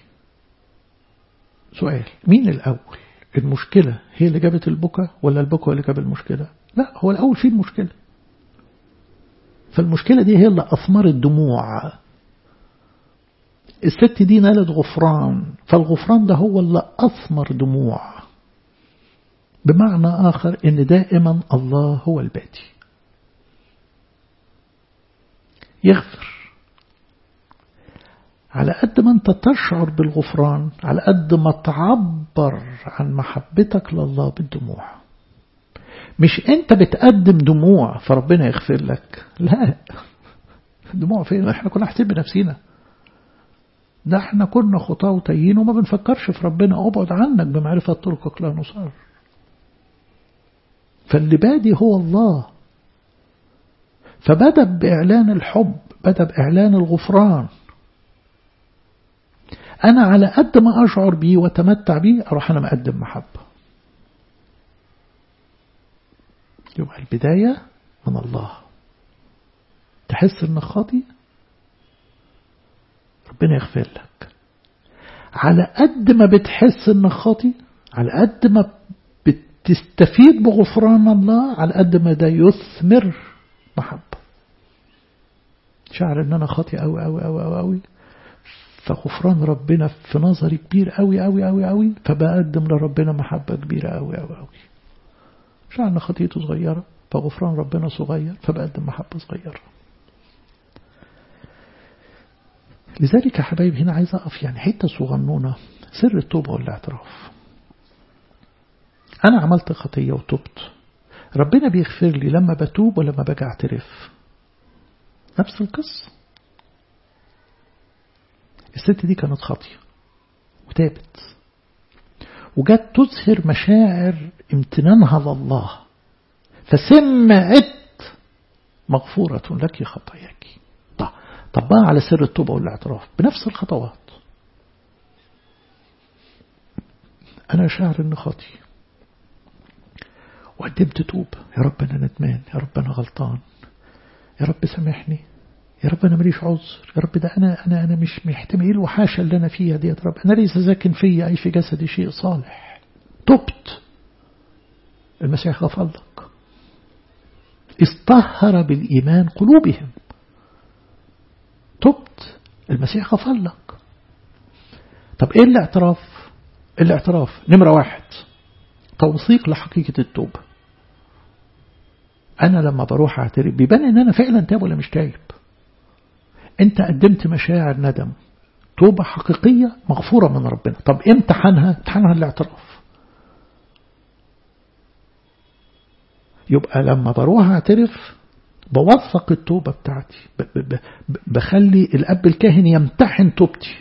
سؤال مين الأول المشكلة هي اللي جابت البكا ولا البكا اللي جاب المشكلة لا هو الأول فيه المشكلة فالمشكلة دي هي اللي أثمرت دموع الست دي نالت غفران فالغفران ده هو اللي أثمر دموع بمعنى آخر إن دائما الله هو الباتي يغفر على قد ما أنت تشعر بالغفران على قد ما تعبر عن محبتك لله بالدموع مش أنت بتقدم دموع فربنا يغفر لك لا الدموع فين احنا كنا حاسين بنفسينا ده احنا كنا خطاة وتايين وما بنفكرش في ربنا ابعد عنك بمعرفة طرقك لا نصار فاللي بادي هو الله فبدأ بإعلان الحب بدأ بإعلان الغفران أنا على قد ما أشعر بيه وتمتع بيه أروح أنا مقدم محبة يبقى البداية من الله تحس إنك خاطي ربنا يغفر لك على قد ما بتحس إنك خاطي على قد ما بتستفيد بغفران الله على قد ما ده يثمر محبة شعر ان انا خاطي قوي قوي قوي قوي قوي فغفران ربنا في نظري كبير قوي قوي قوي قوي فبقدم لربنا محبة كبيرة قوي قوي قوي شعر ان خطيته صغيرة فغفران ربنا صغير فبقدم محبة صغيرة لذلك يا حبايب هنا عايز أقف يعني حتة صغنونة سر التوبة والاعتراف أنا عملت خطية وتوبت ربنا بيغفر لي لما بتوب ولما باجي اعترف نفس القصة الست دي كانت خاطية وتابت وجت تظهر مشاعر امتنانها لله فسمعت مغفورة لك خطاياك طبقها على سر التوبة والاعتراف بنفس الخطوات أنا شاعر إني خاطي وقدمت توب يا رب أنا ندمان يا رب أنا غلطان يا رب سامحني يا رب أنا ماليش عذر يا رب ده أنا أنا أنا مش محتمل إيه الوحاشة اللي أنا فيها دي يا رب أنا ليس ساكن فيا أي في جسدي شيء صالح تبت المسيح غفر لك اصطهر بالإيمان قلوبهم تبت المسيح غفر لك طب ايه الاعتراف الاعتراف نمرة واحد توثيق لحقيقة التوبة أنا لما بروح أعترف بيبان إن أنا فعلا تاب ولا مش تايب أنت قدمت مشاعر ندم توبة حقيقية مغفورة من ربنا طب امتحانها امتحانها الاعتراف يبقى لما بروح اعترف بوثق التوبة بتاعتي بخلي الأب الكاهن يمتحن توبتي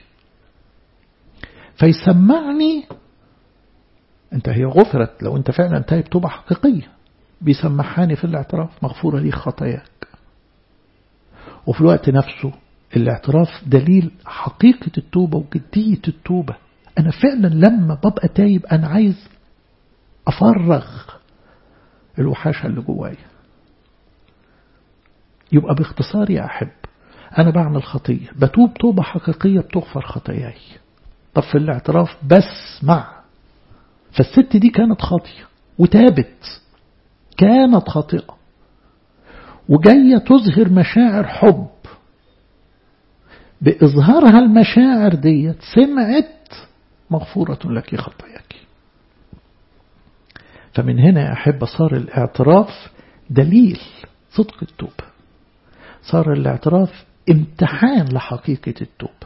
فيسمعني انت هي غفرت لو انت فعلا تايب توبة حقيقية بيسمحاني في الاعتراف مغفورة لي خطاياك وفي الوقت نفسه الاعتراف دليل حقيقة التوبة وجدية التوبة أنا فعلا لما ببقى تايب أنا عايز أفرغ الوحاشة اللي جوايا يبقى باختصار يا أحب أنا بعمل خطية بتوب توبة حقيقية بتغفر خطاياي طب في الاعتراف بسمع فالست دي كانت خاطية وتابت كانت خاطئة وجاية تظهر مشاعر حب بإظهارها المشاعر ديت سمعت مغفورة لك خطاياك فمن هنا أحب صار الاعتراف دليل صدق التوبة صار الاعتراف امتحان لحقيقة التوبة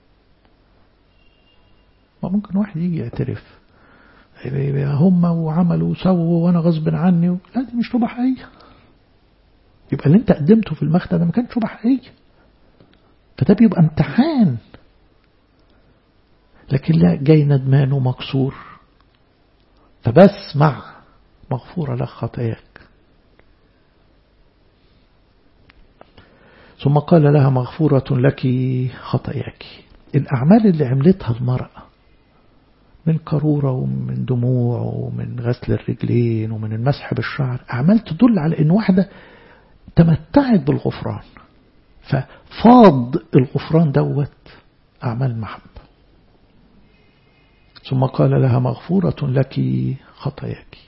ما ممكن واحد يجي يعترف هم وعملوا وسووا وانا غصب عني لا دي مش توبة حقيقية يبقى اللي انت قدمته في المخدع ده ما كانش توبة حقيقية فده بيبقى امتحان لكن لا جاي ندمان ومكسور فبسمع مغفورة لك خطاياك ثم قال لها مغفورة لك خطاياك الأعمال اللي عملتها المرأة من قارورة ومن دموع ومن غسل الرجلين ومن المسح بالشعر أعمال تدل على أن واحدة تمتعت بالغفران ففاض الغفران دوت أعمال محبة ثم قال لها مغفورة لك خطاياك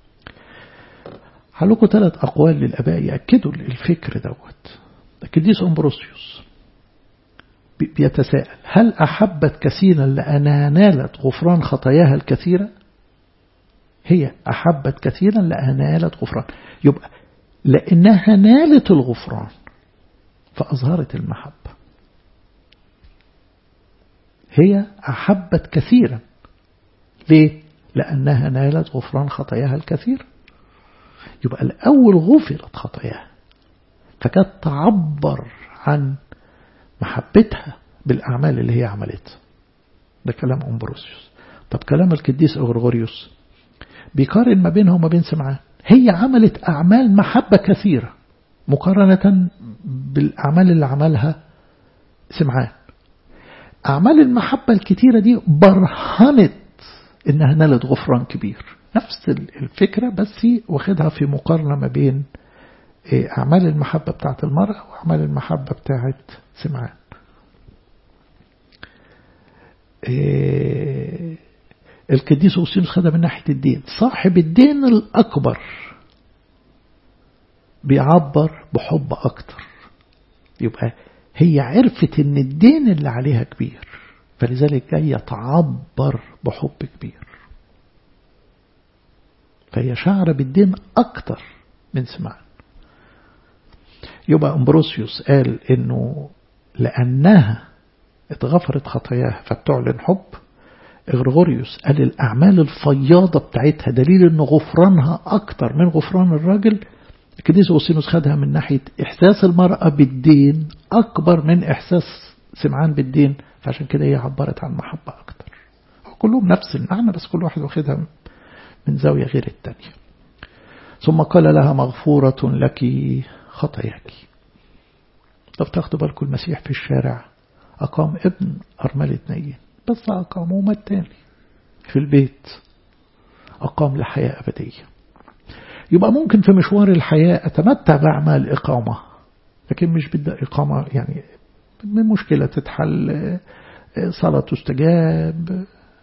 هلكوا ثلاث أقوال للأباء يأكدوا الفكر دوت القديس أمبروسيوس بيتساءل هل أحبت كثيرا لأنها نالت غفران خطاياها الكثيرة هي أحبت كثيرا لأنها نالت غفران يبقى لأنها نالت الغفران فأظهرت المحبة هي أحبت كثيرا ليه؟ لأنها نالت غفران خطاياها الكثير يبقى الأول غفرت خطاياها فكانت تعبر عن محبتها بالأعمال اللي هي عملتها ده كلام أمبروسيوس طب كلام القديس أغرغوريوس بيقارن ما بينها وما بين سمعان هي عملت أعمال محبة كثيرة مقارنة بالأعمال اللي عملها سمعان أعمال المحبة الكثيرة دي برهنت إنها نالت غفران كبير نفس الفكرة بس واخدها في مقارنة ما بين أعمال المحبة بتاعت المرأة وأعمال المحبة بتاعت سمعان القديس أوسينوس خدها من ناحية الدين صاحب الدين الأكبر بيعبر بحب أكتر يبقى هي عرفت ان الدين اللي عليها كبير فلذلك جاية تعبر بحب كبير فهي شعر بالدين أكتر من سمعان يبقى أمبروسيوس قال إنه لأنها اتغفرت خطاياها فبتعلن حب إغرغوريوس قال الأعمال الفياضة بتاعتها دليل إن غفرانها أكتر من غفران الراجل القديس أوسينوس خدها من ناحية إحساس المرأة بالدين أكبر من إحساس سمعان بالدين فعشان كده هي عبرت عن محبة أكتر كلهم نفس المعنى بس كل واحد واخدها من زاوية غير التانية ثم قال لها مغفورة لك خطاياك طب تاخدوا بالكم المسيح في الشارع أقام ابن أرملة نيين بس أقامه ما التاني في البيت أقام لحياة أبدية يبقى ممكن في مشوار الحياة أتمتع بأعمال إقامة لكن مش بدأ إقامة يعني من مشكلة تتحل صلاة تستجاب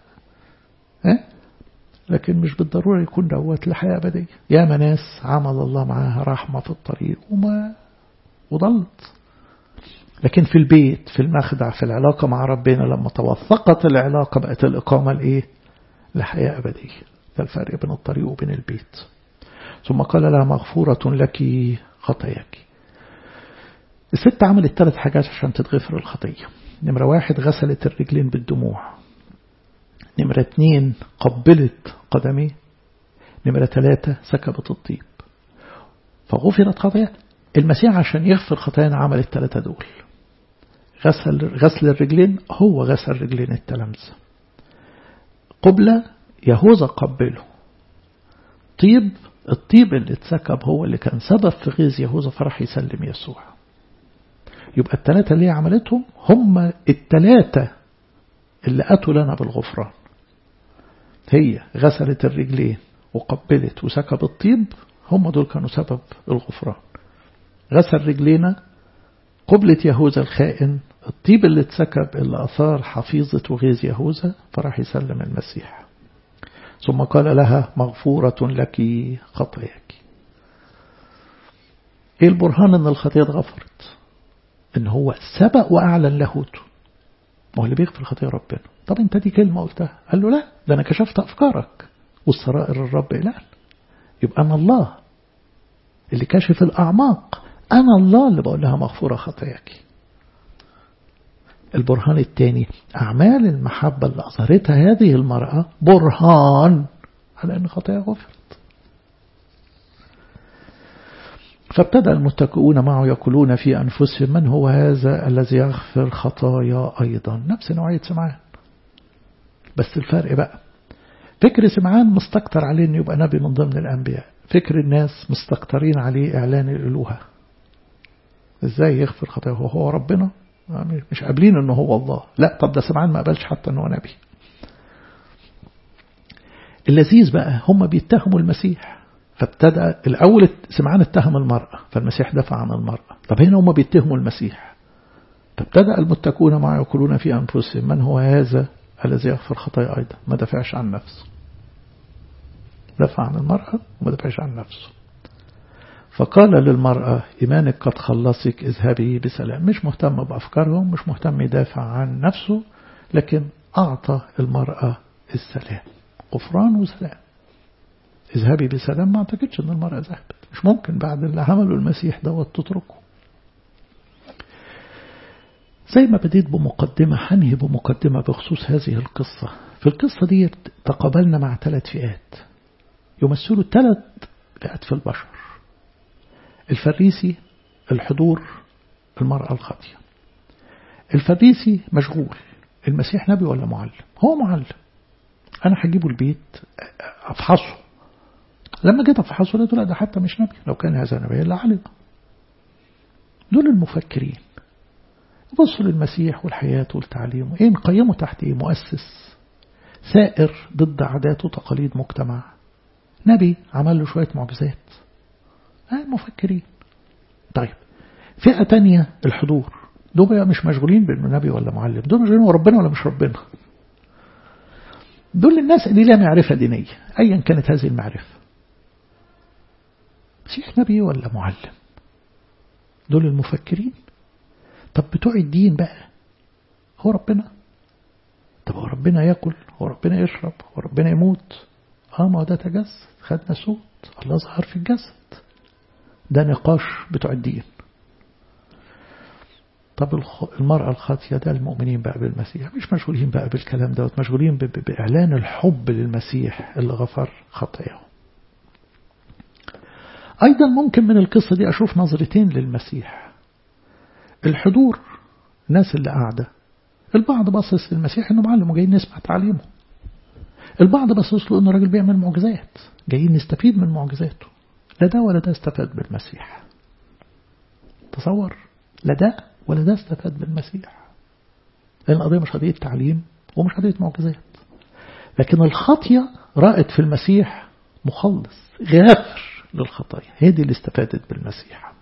لكن مش بالضرورة يكون دوت لحياة أبدية يا ناس عمل الله معاها رحمة في الطريق وما وضلت لكن في البيت في المخدع في العلاقة مع ربنا لما توثقت العلاقة بقت الإقامة الإيه لحياة أبدية ده الفرق بين الطريق وبين البيت ثم قال لها مغفورة لك خطاياك الست عملت ثلاث حاجات عشان تتغفر الخطية نمرة واحد غسلت الرجلين بالدموع نمرة اتنين قبلت قدميه نمرة ثلاثة سكبت الطيب فغفرت خطايا المسيح عشان يغفر خطايانا عمل الثلاثة دول غسل غسل الرجلين هو غسل رجلين التلامذة قبلة يهوذا قبله طيب الطيب اللي اتسكب هو اللي كان سبب في غيظ يهوذا فرح يسلم يسوع يبقى الثلاثة اللي عملتهم هم الثلاثة اللي أتوا لنا بالغفران هي غسلت الرجلين وقبلت وسكب الطيب هم دول كانوا سبب الغفران غسل رجلينا قبلة يهوذا الخائن الطيب اللي اتسكب اللي أثار حفيظة وغيظ يهوذا فراح يسلم المسيح ثم قال لها مغفورة لك خطاياك ايه البرهان ان الخطيئة اتغفرت ان هو سبق واعلن لاهوته ما هو اللي بيغفر الخطيئة ربنا طب انت دي كلمة قلتها قال له لا ده انا كشفت افكارك والسرائر الرب اعلان يبقى انا الله اللي كاشف الاعماق انا الله اللي بقول لها مغفورة خطاياك البرهان الثاني أعمال المحبة اللي أظهرتها هذه المرأة برهان على أن خطايا غفرت فابتدأ المتكئون معه يقولون في أنفسهم من هو هذا الذي يغفر خطايا أيضا نفس نوعية سمعان بس الفرق بقى فكر سمعان مستكتر عليه أن يبقى نبي من ضمن الأنبياء فكر الناس مستكترين عليه إعلان الألوهة إزاي يغفر خطايا هو, هو ربنا مش قابلين أنه هو الله لا طب ده سمعان ما قبلش حتى أنه نبي اللذيذ بقى هم بيتهموا المسيح فابتدأ الأول سمعان اتهم المرأة فالمسيح دفع عن المرأة طب هنا هم بيتهموا المسيح فابتدأ المتكون معه يقولون في أنفسهم من هو هذا الذي يغفر خطايا أيضا ما دفعش عن نفسه دفع عن المرأة وما دفعش عن نفسه فقال للمرأة إيمانك قد خلصك اذهبي بسلام مش مهتم بأفكارهم مش مهتم يدافع عن نفسه لكن أعطى المرأة السلام غفران وسلام اذهبي بسلام ما اعتقدش ان المرأة ذهبت مش ممكن بعد اللي عمله المسيح دوت تتركه زي ما بديت بمقدمة هنهي بمقدمة بخصوص هذه القصة في القصة دي تقابلنا مع ثلاث فئات يمثلوا ثلاث فئات في البشر الفريسي الحضور المرأة الخاطية الفريسي مشغول المسيح نبي ولا معلم هو معلم أنا هجيبه البيت أفحصه لما جيت أفحصه لقيته لا ده حتى مش نبي لو كان هذا نبي إلا علم دول المفكرين بصوا للمسيح والحياة والتعليم إيه نقيمه تحت إيه مؤسس سائر ضد عادات وتقاليد مجتمع نبي عمل له شوية معجزات آه مفكرين طيب فئة تانية الحضور دول بقى مش مشغولين بأنه نبي ولا معلم دول مشغولين هو ربنا ولا مش ربنا دول الناس اللي لها معرفة دينية أيا كانت هذه المعرفة مسيح نبي ولا معلم دول المفكرين طب بتوع الدين بقى هو ربنا طب هو ربنا ياكل هو ربنا يشرب هو ربنا يموت اه ما ده تجسد خدنا صوت الله ظهر في الجسد ده نقاش بتوع الدين طب المرأة الخاطية ده المؤمنين بقى بالمسيح مش مشغولين بقى بالكلام دوت مشغولين بإعلان الحب للمسيح اللي غفر خطاياهم أيضا ممكن من القصة دي أشوف نظرتين للمسيح الحضور الناس اللي قاعدة البعض باصص للمسيح انه معلم وجايين نسمع تعليمه البعض باصص له انه راجل بيعمل معجزات جايين نستفيد من معجزاته لا ده ولا ده استفاد بالمسيح تصور لا ده ولا ده استفاد بالمسيح لأن القضية مش قضية تعليم ومش قضية معجزات لكن الخطية رأت في المسيح مخلص غافر للخطايا هي دي اللي استفادت بالمسيح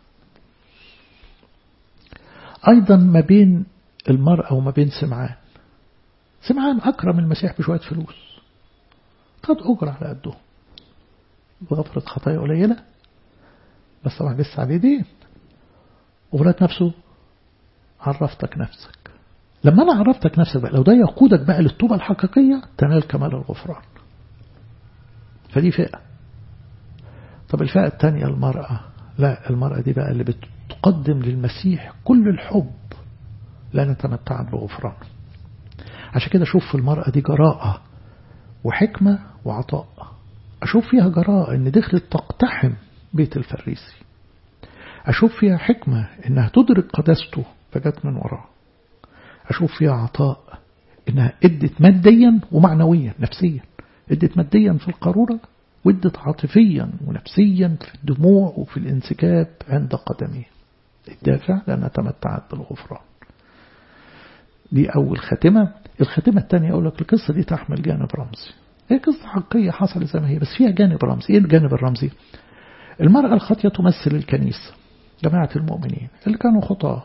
أيضا ما بين المرأة وما بين سمعان سمعان أكرم المسيح بشوية فلوس قد أجر على قده بغفرة خطايا قليلة بس طبعا لسه عليه دين وفلات نفسه عرفتك نفسك لما أنا عرفتك نفسك بقى لو ده يقودك بقى للطوبة الحقيقية تنال كمال الغفران فدي فئة طب الفئة الثانية المرأة لا المرأة دي بقى اللي بتقدم للمسيح كل الحب لا نتمتع بغفرانه عشان كده أشوف في المرأة دي جراءة وحكمة وعطاء أشوف فيها جراءة إن دخلت تقتحم بيت الفريسي أشوف فيها حكمة إنها تدرك قداسته فجت من وراه أشوف فيها عطاء إنها ادت ماديا ومعنويا نفسيا ادت ماديا في القارورة وادت عاطفيا ونفسيا في الدموع وفي الانسكاب عند قدميه الدافع لأنها تمتعت بالغفران دي أول خاتمة الخاتمة الثانية أقول لك القصة دي تحمل جانب رمزي هي قصة حقيقية حصلت زي ما هي بس فيها جانب رمزي إيه الجانب الرمزي المرأة الخاطية تمثل الكنيسة جماعة المؤمنين اللي كانوا خطاة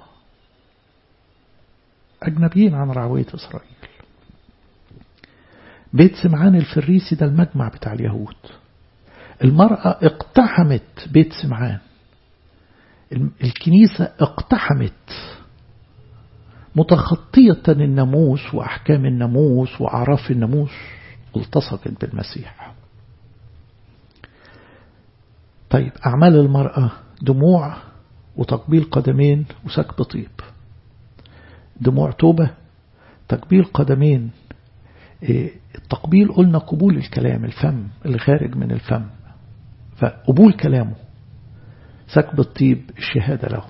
أجنبيين عن رعوية إسرائيل بيت سمعان الفريسي ده المجمع بتاع اليهود المرأة اقتحمت بيت سمعان الكنيسة اقتحمت متخطية الناموس وأحكام الناموس وأعراف الناموس التصقت بالمسيح طيب أعمال المرأة دموع وتقبيل قدمين وسكب طيب دموع توبة تقبيل قدمين التقبيل قلنا قبول الكلام الفم اللي خارج من الفم فقبول كلامه سكب الطيب الشهادة له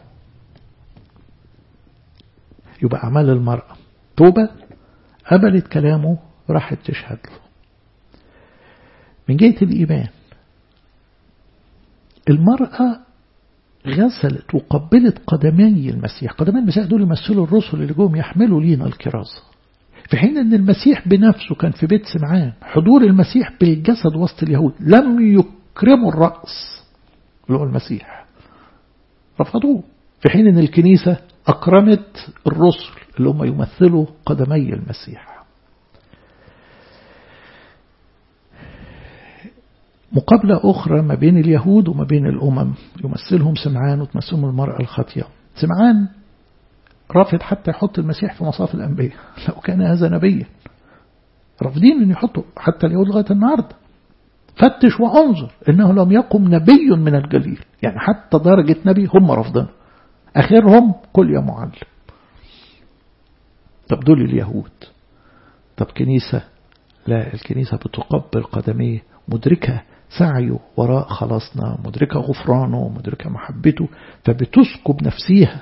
يبقى أعمال المرأة توبة قبلت كلامه راحت تشهد له من جهة الإيمان المرأة غسلت وقبلت قدمي المسيح قدمي المسيح دول يمثلوا الرسل اللي جم يحملوا لينا الكرازة في حين أن المسيح بنفسه كان في بيت سمعان حضور المسيح بالجسد وسط اليهود لم يكرموا الرأس اللي هو المسيح رفضوه في حين أن الكنيسة أكرمت الرسل اللي هم يمثلوا قدمي المسيح مقابلة أخرى ما بين اليهود وما بين الأمم يمثلهم سمعان وتمثلهم المرأة الخاطية سمعان رافض حتى يحط المسيح في مصاف الأنبياء لو كان هذا نبيا رافضين أن يحطوا حتى اليهود لغاية النهاردة فتش وانظر إنه لم يقم نبي من الجليل يعني حتى درجة نبي هم رافضين آخرهم كل يا معلم طب دول اليهود طب كنيسة لا الكنيسة بتقبل قدميه مدركة سعيه وراء خلاصنا مدركة غفرانه مدركة محبته فبتسكب نفسيها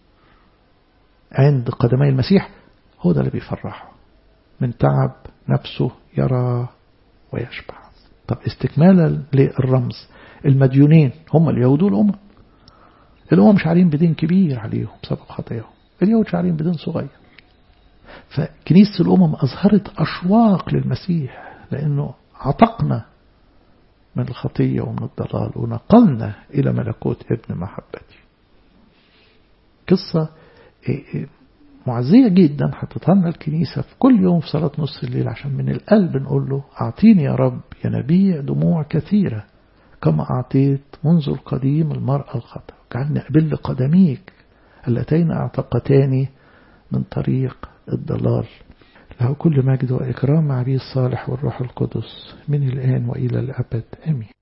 عند قدمي المسيح هو ده اللي بيفرحه من تعب نفسه يرى ويشبع طب استكمالا للرمز المديونين هم اليهود والأمم الأمم شعرين بدين كبير عليهم بسبب خطاياهم اليهود شعرين بدين صغير فكنيسة الأمم أظهرت أشواق للمسيح لأنه عتقنا من الخطية ومن الضلال ونقلنا إلى ملكوت ابن محبتي قصة معزية جدا حطتها لنا الكنيسة في كل يوم في صلاة نص الليل عشان من القلب نقول له أعطيني يا رب يا نبيع دموع كثيرة كما أعطيت منذ القديم المرأة الخطأ جعلني أقبل قدميك اللتين أعتقتاني من طريق الضلال له كل مجد وإكرام مع أبي الصالح والروح القدس من الآن وإلى الأبد آمين